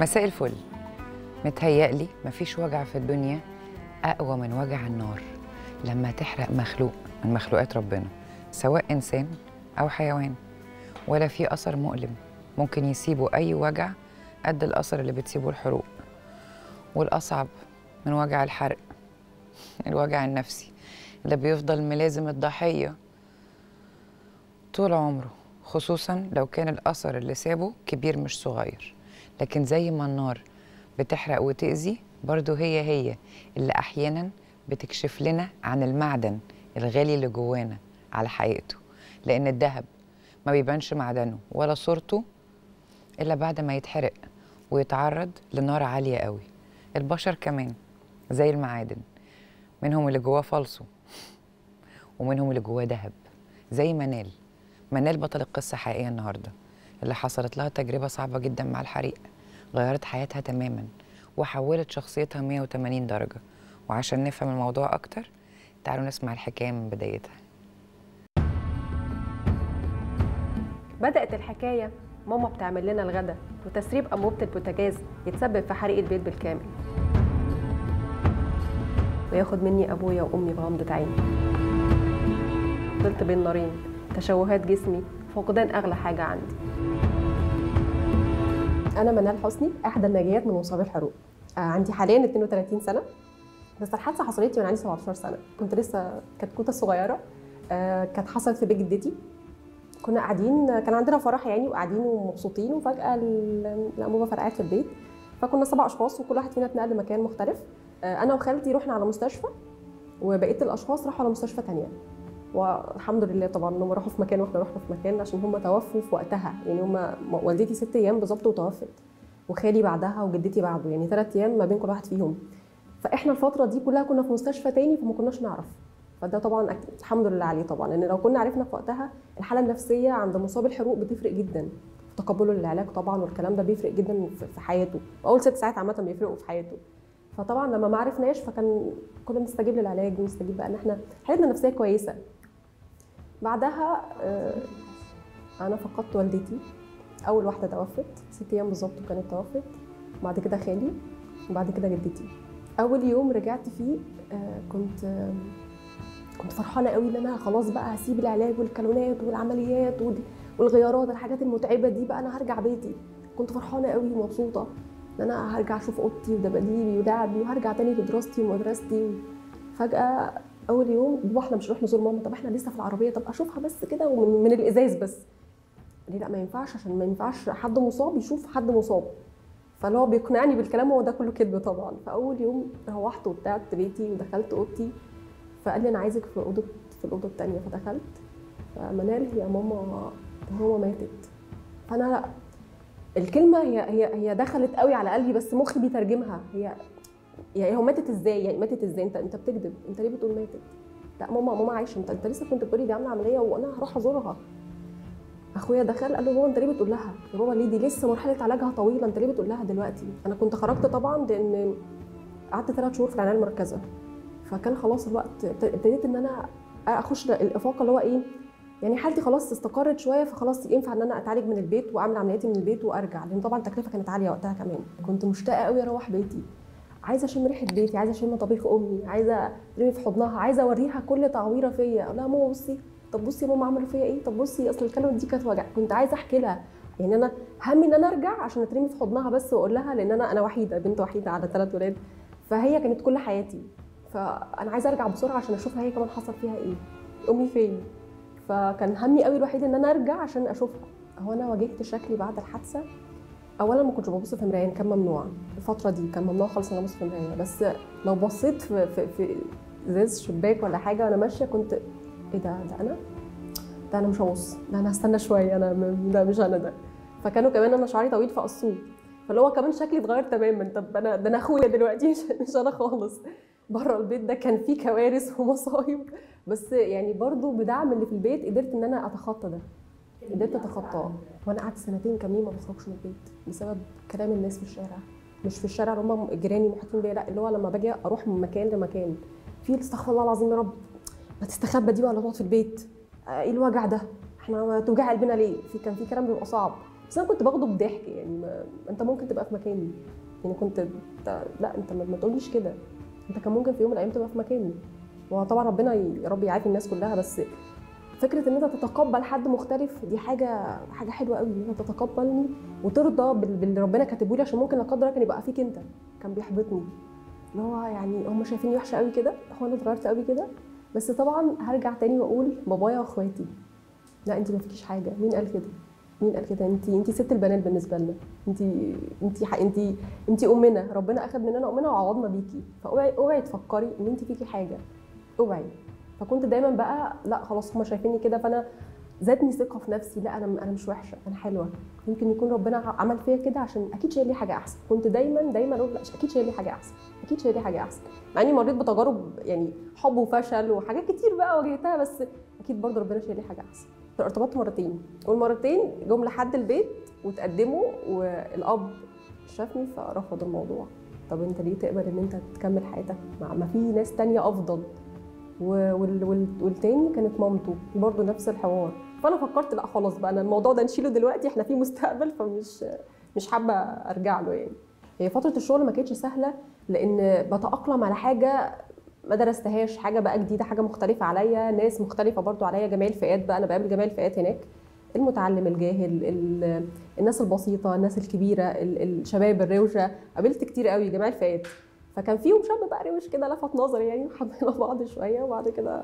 مساء الفل متهيألي مفيش وجع في الدنيا أقوى من وجع النار لما تحرق مخلوق من مخلوقات ربنا سواء إنسان أو حيوان ولا في أثر مؤلم ممكن يسيبه أي وجع قد الأثر اللي بتسيبه الحروق والأصعب من وجع الحرق الوجع النفسي اللي بيفضل ملازم الضحية طول عمره خصوصا لو كان الأثر اللي سابه كبير مش صغير لكن زي ما النار بتحرق وتأذي برضو هي هي اللي أحيانا بتكشف لنا عن المعدن الغالي اللي جوانا على حقيقته لأن الذهب ما بيبانش معدنه ولا صورته إلا بعد ما يتحرق ويتعرض لنار عالية قوي البشر كمان زي المعادن منهم اللي جواه فالصو ومنهم اللي جواه ذهب زي منال منال بطل القصة حقيقية النهاردة اللي حصلت لها تجربة صعبة جدا مع الحريق غيرت حياتها تماما وحولت شخصيتها 180 درجة وعشان نفهم الموضوع أكتر تعالوا نسمع الحكاية من بدايتها بدأت الحكاية ماما بتعمل لنا الغدا وتسريب أنبوبة البوتاجاز يتسبب في حريق البيت بالكامل وياخد مني أبويا وأمي بغمضة عيني فضلت بين نارين تشوهات جسمي فقدان أغلى حاجة عندي أنا منال حسني إحدى الناجيات من مصابي الحروق آه، عندي حاليا 32 سنة بس الحادثة حصلت لي وأنا عندي 17 سنة كنت لسه كتكوتة صغيرة آه، كانت حصلت في بيت جدتي كنا قاعدين كان عندنا فرح يعني وقاعدين ومبسوطين وفجأة ال- الأنبوبة فرقعت في البيت فكنا سبع أشخاص وكل واحد فينا اتنقل لمكان مختلف آه، أنا وخالتي رحنا على مستشفى وبقية الأشخاص راحوا على مستشفى تانية والحمد لله طبعا انهم راحوا في مكان واحنا رحنا في مكان عشان هم توفوا في وقتها يعني هم والدتي ست ايام بالظبط وتوفت وخالي بعدها وجدتي بعده يعني ثلاث ايام ما بين كل واحد فيهم فاحنا الفتره دي كلها كنا في مستشفى تاني فما كناش نعرف فده طبعا أك- الحمد لله عليه طبعا لان لو كنا عرفنا في وقتها الحاله النفسيه عند مصاب الحروق بتفرق جدا في تقبله للعلاج طبعا والكلام ده بيفرق جدا في في حياته واول ست ساعات عامه بيفرقوا في حياته فطبعا لما ما عرفناش فكان كنا بنستجيب للعلاج ونستجيب بقى ان احنا حالتنا النفسيه كويسه بعدها آه، انا فقدت والدتي اول واحده توفت ست ايام بالظبط وكانت توفت بعد كده خالي وبعد كده جدتي اول يوم رجعت فيه آه، كنت آه، كنت فرحانه قوي ان انا خلاص بقى هسيب العلاج والكالونات والعمليات وال- والغيارات الحاجات المتعبه دي بقى انا هرجع بيتي كنت فرحانه قوي ومبسوطه ان انا هرجع اشوف اوضتي ودباديبي ولعبي وهرجع تاني لدراستي ومدرستي فجاه اول يوم بابا احنا مش هنروح نزور ماما طب احنا لسه في العربيه طب اشوفها بس كده ومن من الازاز بس ليه لا ما ينفعش عشان ما ينفعش حد مصاب يشوف حد مصاب فاللي هو بيقنعني بالكلام هو ده كله كذب طبعا فاول يوم روحت وبتاعت بيتي ودخلت اوضتي فقال لي انا عايزك في اوضه في الاوضه الثانيه فدخلت فمنال هي ماما ماما ماتت فانا لا الكلمه هي هي هي دخلت قوي على قلبي بس مخي بيترجمها هي يعني هو ماتت ازاي يعني ماتت ازاي انت انت بتكذب انت ليه بتقول ماتت لا ماما ماما عايشه انت انت لسه كنت بتقولي دي عامله عمليه وانا هروح ازورها اخويا دخل قال له هو انت ليه بتقول لها يا بابا ليه دي لسه مرحله علاجها طويله انت ليه بتقول لها دلوقتي انا كنت خرجت طبعا لان قعدت ثلاث شهور في العنايه المركزه فكان خلاص الوقت ابتديت ان انا اخش الافاقه اللي هو ايه يعني حالتي خلاص استقرت شويه فخلاص ينفع ان انا اتعالج من البيت واعمل عملياتي من البيت وارجع لان طبعا التكلفه كانت عاليه وقتها كمان كنت مشتاقه قوي اروح بيتي عايزه اشم ريحه بيتي عايزه اشم طبيخ امي عايزه ارمي في حضنها عايزه اوريها كل تعويره فيا اقول لها ماما بصي طب بصي يا ماما عملوا فيا ايه طب بصي اصل الكلمه دي كانت وجع كنت عايزه احكي لها يعني انا همي ان انا ارجع عشان اترمي في حضنها بس واقول لها لان انا انا وحيده بنت وحيده على ثلاث ولاد فهي كانت كل حياتي فانا عايزه ارجع بسرعه عشان اشوفها هي كمان حصل فيها ايه امي فين فكان همي قوي الوحيد ان انا ارجع عشان اشوفها هو انا واجهت شكلي بعد الحادثه اولا ما كنتش ببص في مرايه كان ممنوع الفتره دي كان ممنوع خالص ان أنا ابص في مرايه بس لو بصيت في في, في ازاز شباك ولا حاجه وانا ماشيه كنت ايه ده ده انا ده انا مش هبص ده انا هستنى شويه انا م- ده مش انا ده فكانوا كمان انا شعري طويل فقصوه فاللي هو كمان شكلي اتغير تماما طب انا ده انا اخويا دلوقتي مش, مش انا خالص بره البيت ده كان فيه كوارث ومصايب بس يعني برضو بدعم اللي في البيت قدرت ان انا اتخطى ده قدرت اتخطاه وانا قعدت سنتين كاملين ما بخرجش من البيت بسبب كلام الناس في الشارع مش في الشارع اللي هم جيراني محيطين بيا لا اللي هو لما باجي اروح من مكان لمكان في استغفر الله العظيم يا رب ما تستخبى دي ولا تقعد في البيت آه، ايه الوجع ده احنا توجع قلبنا ليه في كان في كلام بيبقى صعب بس انا كنت باخده بضحك يعني ما انت ممكن تبقى في مكاني يعني كنت انت لا انت ما ما تقوليش كده انت كان ممكن في يوم من الايام تبقى في مكاني وطبعا ربنا يا رب يعافي الناس كلها بس فكره ان انت تتقبل حد مختلف دي حاجه حاجه حلوه قوي ان انت تتقبلني وترضى بال- باللي ربنا كاتبه لي عشان ممكن لا قدر الله كان يبقى فيك انت كان بيحبطني اللي هو يعني هم شايفيني وحشه قوي كده هو انا اتغيرت قوي كده بس طبعا هرجع تاني واقول بابايا واخواتي لا انت ما فيكيش حاجه مين قال كده مين قال كده انت انت ست البنات بالنسبه لنا انت انت ح- انت انت امنا ربنا اخذ مننا امنا وعوضنا بيكي فاوعي اوعي تفكري ان انت فيكي حاجه اوعي فكنت دايما بقى لا خلاص هم شايفيني كده فانا زادني ثقه في نفسي لا انا انا مش وحشه انا حلوه يمكن يكون ربنا ع- عمل فيا كده عشان اكيد شايل لي حاجه احسن كنت دايما دايما اقول لا اكيد شايل لي حاجه احسن اكيد شايل لي حاجه احسن مع اني مريت بتجارب يعني حب وفشل وحاجات كتير بقى واجهتها بس اكيد برضه ربنا شايل لي حاجه احسن ارتبطت مرتين والمرتين جم لحد البيت وتقدموا والاب شافني فرفض الموضوع طب انت ليه تقبل ان انت تكمل حياتك مع ما في ناس تانية افضل و- وال- وال- والتاني كانت مامته برضه نفس الحوار فانا فكرت لا خلاص بقى انا الموضوع ده نشيله دلوقتي احنا في مستقبل فمش مش حابه ارجع له يعني هي فتره الشغل ما كانتش سهله لان بتاقلم على حاجه ما درستهاش حاجه بقى جديده حاجه مختلفه عليا ناس مختلفه برضو عليا جميع الفئات بقى انا بقابل جميع الفئات هناك المتعلم الجاهل ال- الناس البسيطه الناس الكبيره ال- الشباب الروشه قابلت كتير قوي جميع الفئات فكان فيهم شاب بقى روش كده لفت نظري يعني وحبينا بعض شويه وبعد كده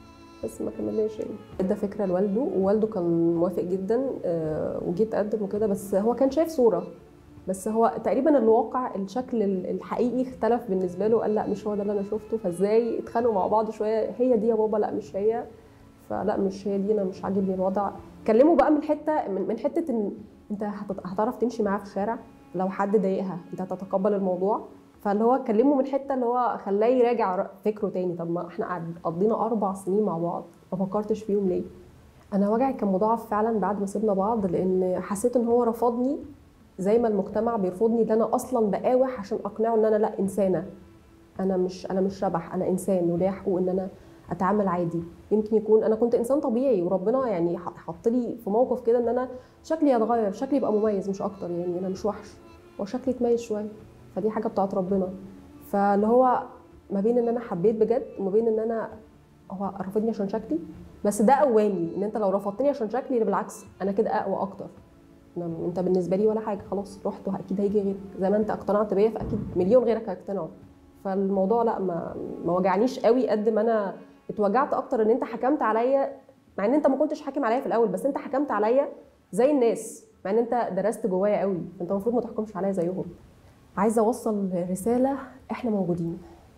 بس ما كملناش يعني ادى فكره لوالده ووالده كان موافق جدا آه، وجيت اقدم وكده بس هو كان شايف صوره بس هو تقريبا الواقع الشكل ال- الحقيقي اختلف بالنسبه له قال لا مش هو ده اللي انا شفته فازاي اتخانقوا مع بعض شويه هي دي يا بابا لا مش هي فلا مش هي دي انا مش عاجبني الوضع كلموا بقى من حته من, من حته ان انت هت- هتعرف تمشي معاه في الشارع لو حد ضايقها انت هتتقبل الموضوع فاللي هو كلمه من حته اللي هو خلاه يراجع ر- فكره تاني طب ما احنا قعد- قضينا اربع سنين مع بعض ما فكرتش فيهم ليه انا وجعي كان مضاعف فعلا بعد ما سيبنا بعض لان حسيت ان هو رفضني زي ما المجتمع بيرفضني ده انا اصلا بقاوح عشان اقنعه ان انا لا انسانه انا مش انا مش شبح انا انسان وليا حقوق ان انا اتعامل عادي يمكن يكون انا كنت انسان طبيعي وربنا يعني ح- حط لي في موقف كده ان انا شكلي يتغير شكلي يبقى مميز مش اكتر يعني انا مش وحش وشكلي يتميز شويه فدي حاجه بتاعت ربنا فاللي هو ما بين ان انا حبيت بجد وما بين ان انا هو رفضني عشان شكلي بس ده قواني ان انت لو رفضتني عشان شكلي بالعكس انا كده اقوى اكتر أنا- انت بالنسبه لي ولا حاجه خلاص رحت واكيد هيجي غيرك زي ما انت اقتنعت بيا فاكيد مليون غيرك هيقتنعوا فالموضوع لا ما ما وجعنيش قوي قد ما انا اتوجعت اكتر ان انت حكمت عليا مع ان انت ما كنتش حاكم عليا في الاول بس انت حكمت عليا زي الناس مع ان انت درست جوايا قوي انت المفروض ما تحكمش عليا زيهم عايزه اوصل رساله احنا موجودين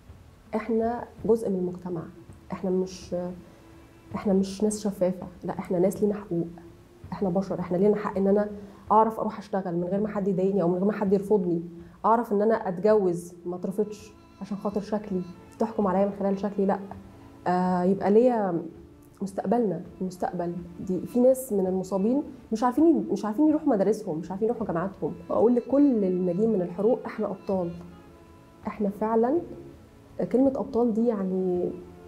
احنا جزء من المجتمع احنا مش احنا مش ناس شفافه لا احنا ناس لينا حقوق احنا بشر احنا لينا حق ان انا اعرف اروح اشتغل من غير ما حد يضايقني او من غير ما حد يرفضني اعرف ان انا اتجوز ما اترفضش عشان خاطر شكلي تحكم عليا من خلال شكلي لا آه يبقى ليا مستقبلنا المستقبل دي في ناس من المصابين مش عارفين مش عارفين يروحوا مدارسهم مش عارفين يروحوا جامعاتهم اقول لكل الناجين من الحروق احنا ابطال احنا فعلا كلمه ابطال دي يعني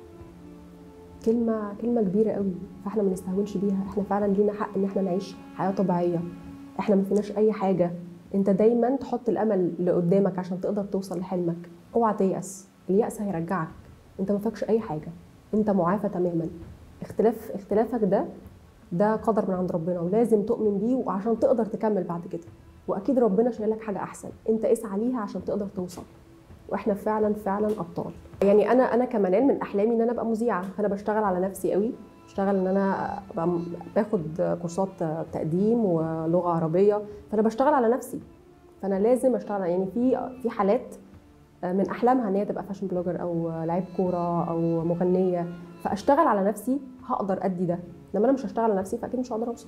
كلمه كلمه كبيره قوي فاحنا ما نستهونش بيها احنا فعلا لينا حق ان احنا نعيش حياه طبيعيه احنا ما فيناش اي حاجه انت دايما تحط الامل اللي قدامك عشان تقدر توصل لحلمك اوعى تيأس اليأس هيرجعك انت ما فاكش اي حاجه انت معافى تماما اختلاف اختلافك ده ده قدر من عند ربنا ولازم تؤمن بيه وعشان تقدر تكمل بعد كده واكيد ربنا شايل لك حاجه احسن انت اسعى ليها عشان تقدر توصل واحنا فعلا فعلا ابطال يعني انا انا كمنال من احلامي ان انا ابقى مذيعه فانا بشتغل على نفسي قوي بشتغل ان انا أبقى م- باخد كورسات تقديم ولغه عربيه فانا بشتغل على نفسي فانا لازم اشتغل يعني في في حالات من احلامها ان هي تبقى فاشن بلوجر او لعيب كوره او مغنيه فاشتغل على نفسي هقدر ادي ده لما انا مش هشتغل على نفسي فاكيد مش هقدر اوصل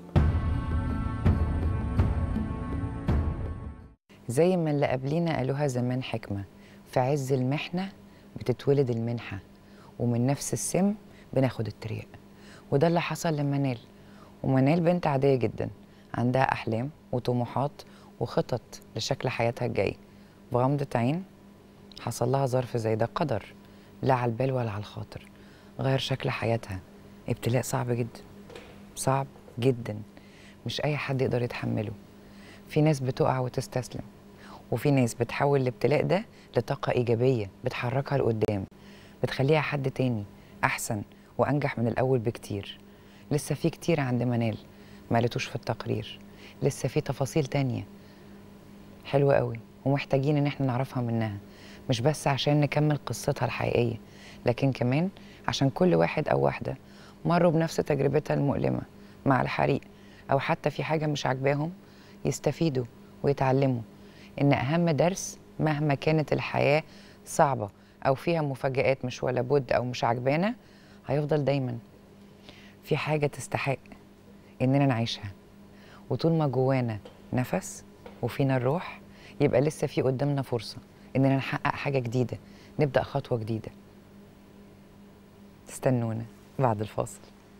زي ما اللي قبلينا قالوها زمان حكمة في عز المحنة بتتولد المنحة ومن نفس السم بناخد التريق وده اللي حصل لمنال ومنال بنت عادية جدا عندها أحلام وطموحات وخطط لشكل حياتها الجاي بغمضة عين حصل لها ظرف زي ده قدر لا على البال ولا على الخاطر غير شكل حياتها ابتلاء صعب جدا صعب جدا مش أي حد يقدر يتحمله في ناس بتقع وتستسلم وفي ناس بتحول الابتلاء ده لطاقة إيجابية بتحركها لقدام بتخليها حد تاني أحسن وأنجح من الأول بكتير لسه في كتير عند منال ما قالتوش في التقرير لسه في تفاصيل تانية حلوة قوي ومحتاجين إن احنا نعرفها منها مش بس عشان نكمل قصتها الحقيقية لكن كمان عشان كل واحد أو واحدة مروا بنفس تجربتها المؤلمة مع الحريق أو حتى في حاجة مش عاجباهم يستفيدوا ويتعلموا إن أهم درس مهما كانت الحياة صعبة أو فيها مفاجآت مش ولا بد أو مش عجبانا هيفضل دايما في حاجة تستحق إننا نعيشها وطول ما جوانا نفس وفينا الروح يبقى لسه في قدامنا فرصة إننا نحقق حاجة جديدة نبدأ خطوة جديدة استنونا بعد الفاصل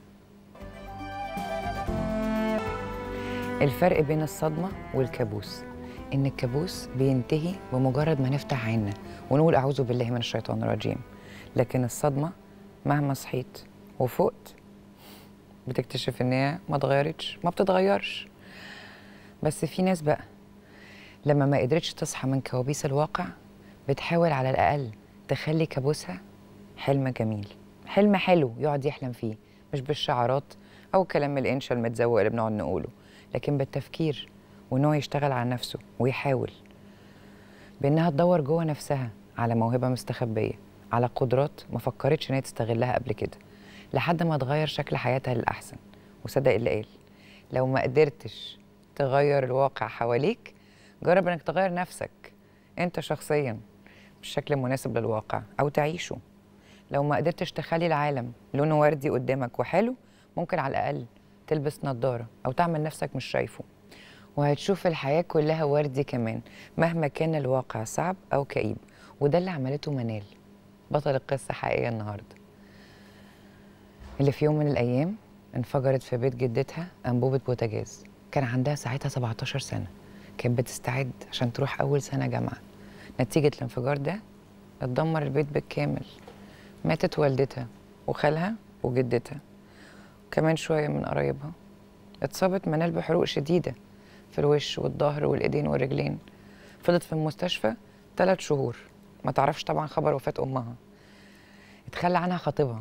الفرق بين الصدمة والكابوس إن الكابوس بينتهي بمجرد ما نفتح عيننا ونقول أعوذ بالله من الشيطان الرجيم لكن الصدمة مهما صحيت وفقت بتكتشف إن هي ما اتغيرتش ما بتتغيرش بس في ناس بقى لما ما قدرتش تصحى من كوابيس الواقع بتحاول على الأقل تخلي كابوسها حلم جميل حلم حلو يقعد يحلم فيه مش بالشعارات أو كلام الإنشا المتزوق اللي بنقعد نقوله لكن بالتفكير وإن هو يشتغل على نفسه ويحاول بإنها تدور جوه نفسها على موهبة مستخبية على قدرات ما فكرتش إن هي تستغلها قبل كده لحد ما تغير شكل حياتها للأحسن وصدق اللي قال لو ما قدرتش تغير الواقع حواليك جرب إنك تغير نفسك أنت شخصيا بالشكل المناسب للواقع أو تعيشه لو ما قدرتش تخلي العالم لونه وردي قدامك وحلو ممكن على الأقل تلبس نظارة أو تعمل نفسك مش شايفه وهتشوف الحياة كلها وردي كمان مهما كان الواقع صعب أو كئيب وده اللي عملته منال بطل القصة حقيقية النهاردة اللي في يوم من الأيام انفجرت في بيت جدتها أنبوبة بوتاجاز كان عندها ساعتها 17 سنة كانت بتستعد عشان تروح أول سنة جامعة نتيجة الانفجار ده اتدمر البيت بالكامل ماتت والدتها وخالها وجدتها وكمان شوية من قرايبها اتصابت منال بحروق شديدة في الوش والظهر والإيدين والرجلين فضلت في المستشفى ثلاث شهور ما تعرفش طبعا خبر وفاة أمها اتخلى عنها خطيبها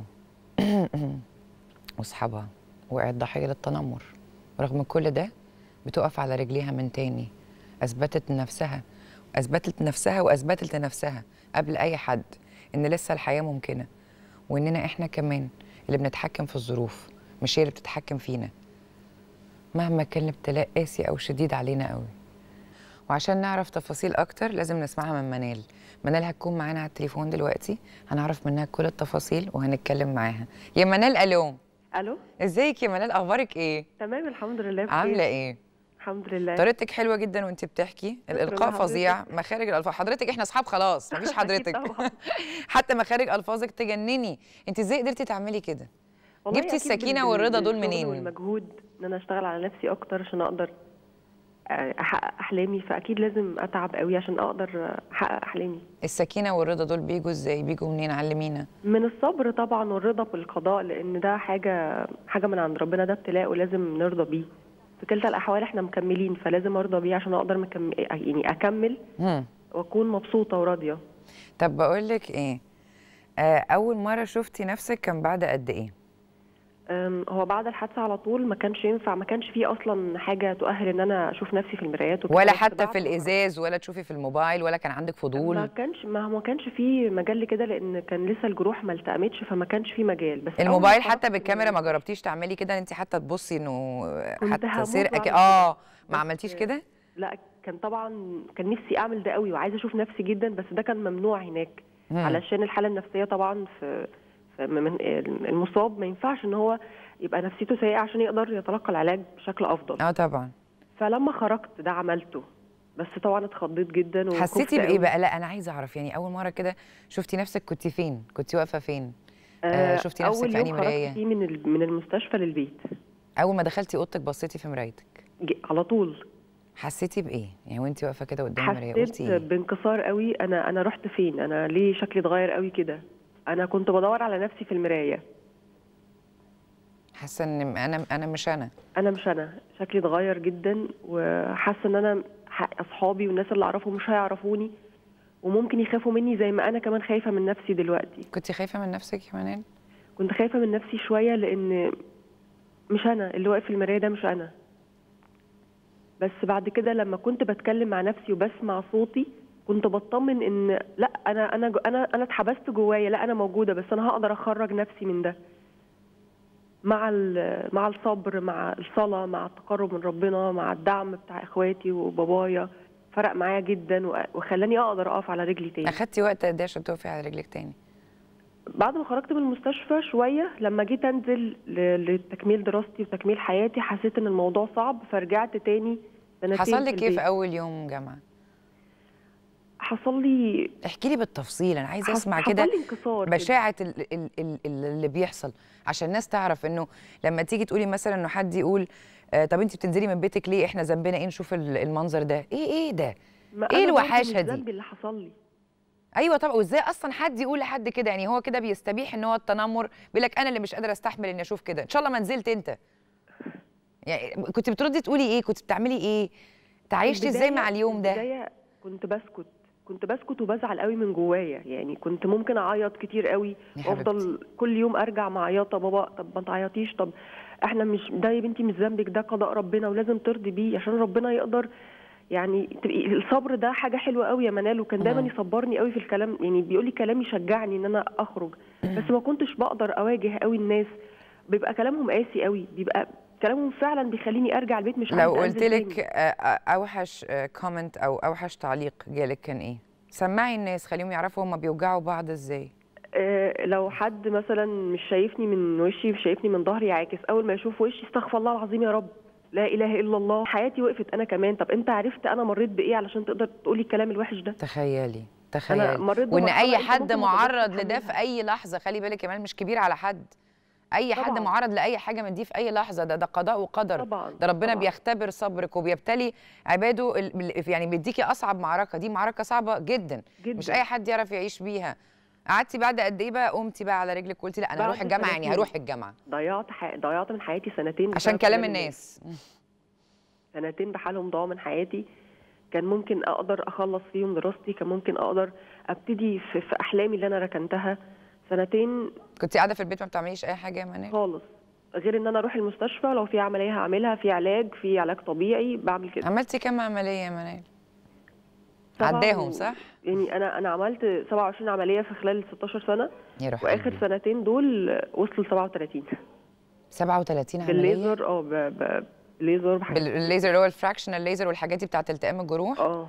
واصحابها وقعت ضحية للتنمر ورغم كل ده بتقف على رجليها من تاني أثبتت لنفسها أثبتت نفسها وأثبتت لنفسها قبل أي حد إن لسه الحياة ممكنة وإننا إحنا كمان اللي بنتحكم في الظروف مش هي اللي بتتحكم فينا مهما كان الابتلاء قاسي أو شديد علينا قوي وعشان نعرف تفاصيل أكتر لازم نسمعها من منال منال هتكون معانا على التليفون دلوقتي هنعرف منها كل التفاصيل وهنتكلم معاها يا منال ألو الو ازيك يا منال أخبارك إيه؟ تمام الحمد لله بخير عاملة إيه؟ الحمد لله طريقتك حلوة جدا وانت بتحكي الإلقاء لحضرتك. فظيع مخارج الألفاظ حضرتك احنا أصحاب خلاص مفيش أكيد حضرتك طبعاً. حتى مخارج ألفاظك تجنني انت ازاي قدرتي تعملي كده؟ والله جبتي أكيد السكينة بال- والرضا دول بالشغل منين؟ والمجهود ان انا اشتغل على نفسي اكتر عشان اقدر آه، احقق احلامي فاكيد لازم اتعب قوي عشان اقدر آه، احقق احلامي السكينة والرضا دول بيجوا ازاي؟ بيجوا منين علمينا؟ من الصبر طبعا والرضا بالقضاء لان ده حاجه حاجه من عند ربنا ده ابتلاء ولازم نرضى بيه في كلتا الاحوال احنا مكملين فلازم ارضى بيه عشان اقدر مكم... يعني اكمل هم. واكون مبسوطه وراضيه طب بقول لك ايه آه اول مره شفتي نفسك كان بعد قد ايه أم، هو بعد الحادثه على طول ما كانش ينفع ما كانش فيه اصلا حاجه تؤهل ان انا اشوف نفسي في المرايات وكده، ولا بس حتى بعد في ما- الازاز ولا تشوفي في الموبايل ولا كان عندك ما فضول كانش ما ما كانش فيه مجال لكده لان كان لسه الجروح ما التأمتش فما كانش فيه مجال بس أول ما الموبايل خرجت حتى من بالكاميرا ما المستشفى- جربتيش تعملي كده انت حتى تبصي انه كنت حتى هموت سرقه وأعمل كده كده. اه ما بس- عملتيش كده لا كان طبعا كان نفسي اعمل ده قوي وعايزه اشوف نفسي جدا بس ده كان ممنوع هناك مم. علشان الحاله النفسيه طبعا في في- من المصاب ما ينفعش ان هو يبقى نفسيته سيئه عشان يقدر يتلقى العلاج بشكل افضل اه طبعا فلما خرجت ده عملته بس طبعا اتخضيت جدا وخفت حسيتي بايه قوي. بقى لا انا عايزه اعرف يعني اول مره كده شفتي نفسك كنت فين كنت واقفه فين آه، شفتي نفسك اول في يوم أنهي خرجت مراية؟ فيه من ال- من المستشفى للبيت اول ما دخلتي اوضتك بصيتي في مرايتك ج- على طول حسيتي بايه يعني وانت واقفه كده قدام المرايه حسيت قلتي ايه بانكسار قوي انا انا رحت فين انا ليه شكلي اتغير قوي كده انا كنت بدور على نفسي في المرايه حاسه ان انا انا مش انا انا مش انا شكلي اتغير جدا وحاسه ان انا ح- اصحابي والناس اللي اعرفهم مش هيعرفوني وممكن يخافوا مني زي ما انا كمان خايفه من نفسي دلوقتي كنت خايفه من نفسك يا منال كنت خايفه من نفسي شويه لان مش انا اللي واقف في المرايه ده مش انا بس بعد كده لما كنت بتكلم مع نفسي وبسمع صوتي كنت بطمن ان لا انا انا جو- انا انا اتحبست جوايا لا انا موجوده بس انا هقدر اخرج نفسي من ده مع ال- مع الصبر مع الصلاه مع التقرب من ربنا مع الدعم بتاع اخواتي وبابايا فرق معايا جدا و- وخلاني اقدر اقف على رجلي تاني اخدتي وقت قد ايه عشان تقفي على رجلك تاني بعد ما خرجت من المستشفى شوية لما جيت أنزل ل- لتكميل دراستي وتكميل حياتي حسيت إن الموضوع صعب فرجعت تاني سنتين حصل في لك ايه البيت. في اول يوم جامعه حصل لي احكي لي بالتفصيل انا عايزه حص- اسمع حصل كده لي انكسار كده. بشاعه ال- ال- ال- ال- اللي بيحصل عشان الناس تعرف انه لما تيجي تقولي مثلا انه حد يقول آه طب انت بتنزلي من بيتك ليه احنا ذنبنا ايه نشوف ال- المنظر ده ايه ايه ده ما إيه أنا برضه الوحاشة مش دي؟ ذنبي اللي حصل لي ايوه طبعا وازاي اصلا حد يقول لحد كده يعني هو كده بيستبيح ان هو التنمر بيقول لك انا اللي مش قادره استحمل اني اشوف كده ان شاء الله ما نزلت انت يعني كنت بتردي تقولي ايه كنت بتعملي ايه تعايشتي ازاي البداية- مع اليوم ده البداية كنت بسكت كنت بسكت وبزعل قوي من جوايا يعني كنت ممكن اعيط كتير قوي يا وافضل كل يوم ارجع معيطه بابا طب ما تعيطيش طب احنا مش ده يا بنتي مش ذنبك ده قضاء ربنا ولازم ترضي بيه عشان ربنا يقدر يعني تبقي الصبر ده حاجه حلوه قوي يا منال وكان دايما مم. يصبرني قوي في الكلام يعني بيقول لي كلام يشجعني ان انا اخرج بس ما كنتش بقدر اواجه قوي الناس بيبقى كلامهم قاسي قوي بيبقى كلامهم فعلا بيخليني ارجع البيت مش لو عايزة قلت أنزل لك تاني. اوحش كومنت او اوحش تعليق جالك كان ايه سمعي الناس خليهم يعرفوا هما بيوجعوا بعض ازاي آه، لو حد مثلا مش شايفني من وشي شايفني من ظهري عاكس اول ما يشوف وشي استغفر الله العظيم يا رب لا اله الا الله حياتي وقفت انا كمان طب انت عرفت انا مريت بايه علشان تقدر تقولي الكلام الوحش ده تخيلي تخيلي مريت وان بمرحلة اي أنت حد ممكن ما تقدرش معرض لده تتحملها. في اي لحظه خلي بالك كمان مش كبير على حد اي حد طبعاً. معرض لاي حاجه من دي في اي لحظه ده ده قضاء وقدر طبعا ده ربنا طبعاً. بيختبر صبرك وبيبتلي عباده ال- يعني بيديكي اصعب معركه دي معركه صعبه جدا جدا مش اي حد يعرف يعيش بيها قعدتي بعد قد ايه بقى قمتي بقى على رجلك وقلتي لا انا بعد هروح الجامعه يعني سنتين. هروح الجامعه ضيعت ح... ضيعت من حياتي سنتين عشان بسبب كلام الناس سنتين بحالهم ضاعوا من حياتي كان ممكن اقدر اخلص فيهم دراستي كان ممكن اقدر ابتدي في, في احلامي اللي انا ركنتها سنتين كنت قاعده في البيت ما بتعمليش اي حاجه يا منال خالص غير ان انا اروح المستشفى لو في عمليه هعملها في علاج في علاج طبيعي بعمل كده عملتي كام عمليه يا منال طبعاً عداهم صح يعني انا انا عملت 27 عمليه في خلال 16 سنه يا روح واخر قلبي. سنتين دول وصلوا ل 37 37 عمليه بالليزر اه ب- ب- بالليزر بحاجة. بالليزر اللي هو الفراكشنال ليزر والحاجات دي بتاعت التئام الجروح اه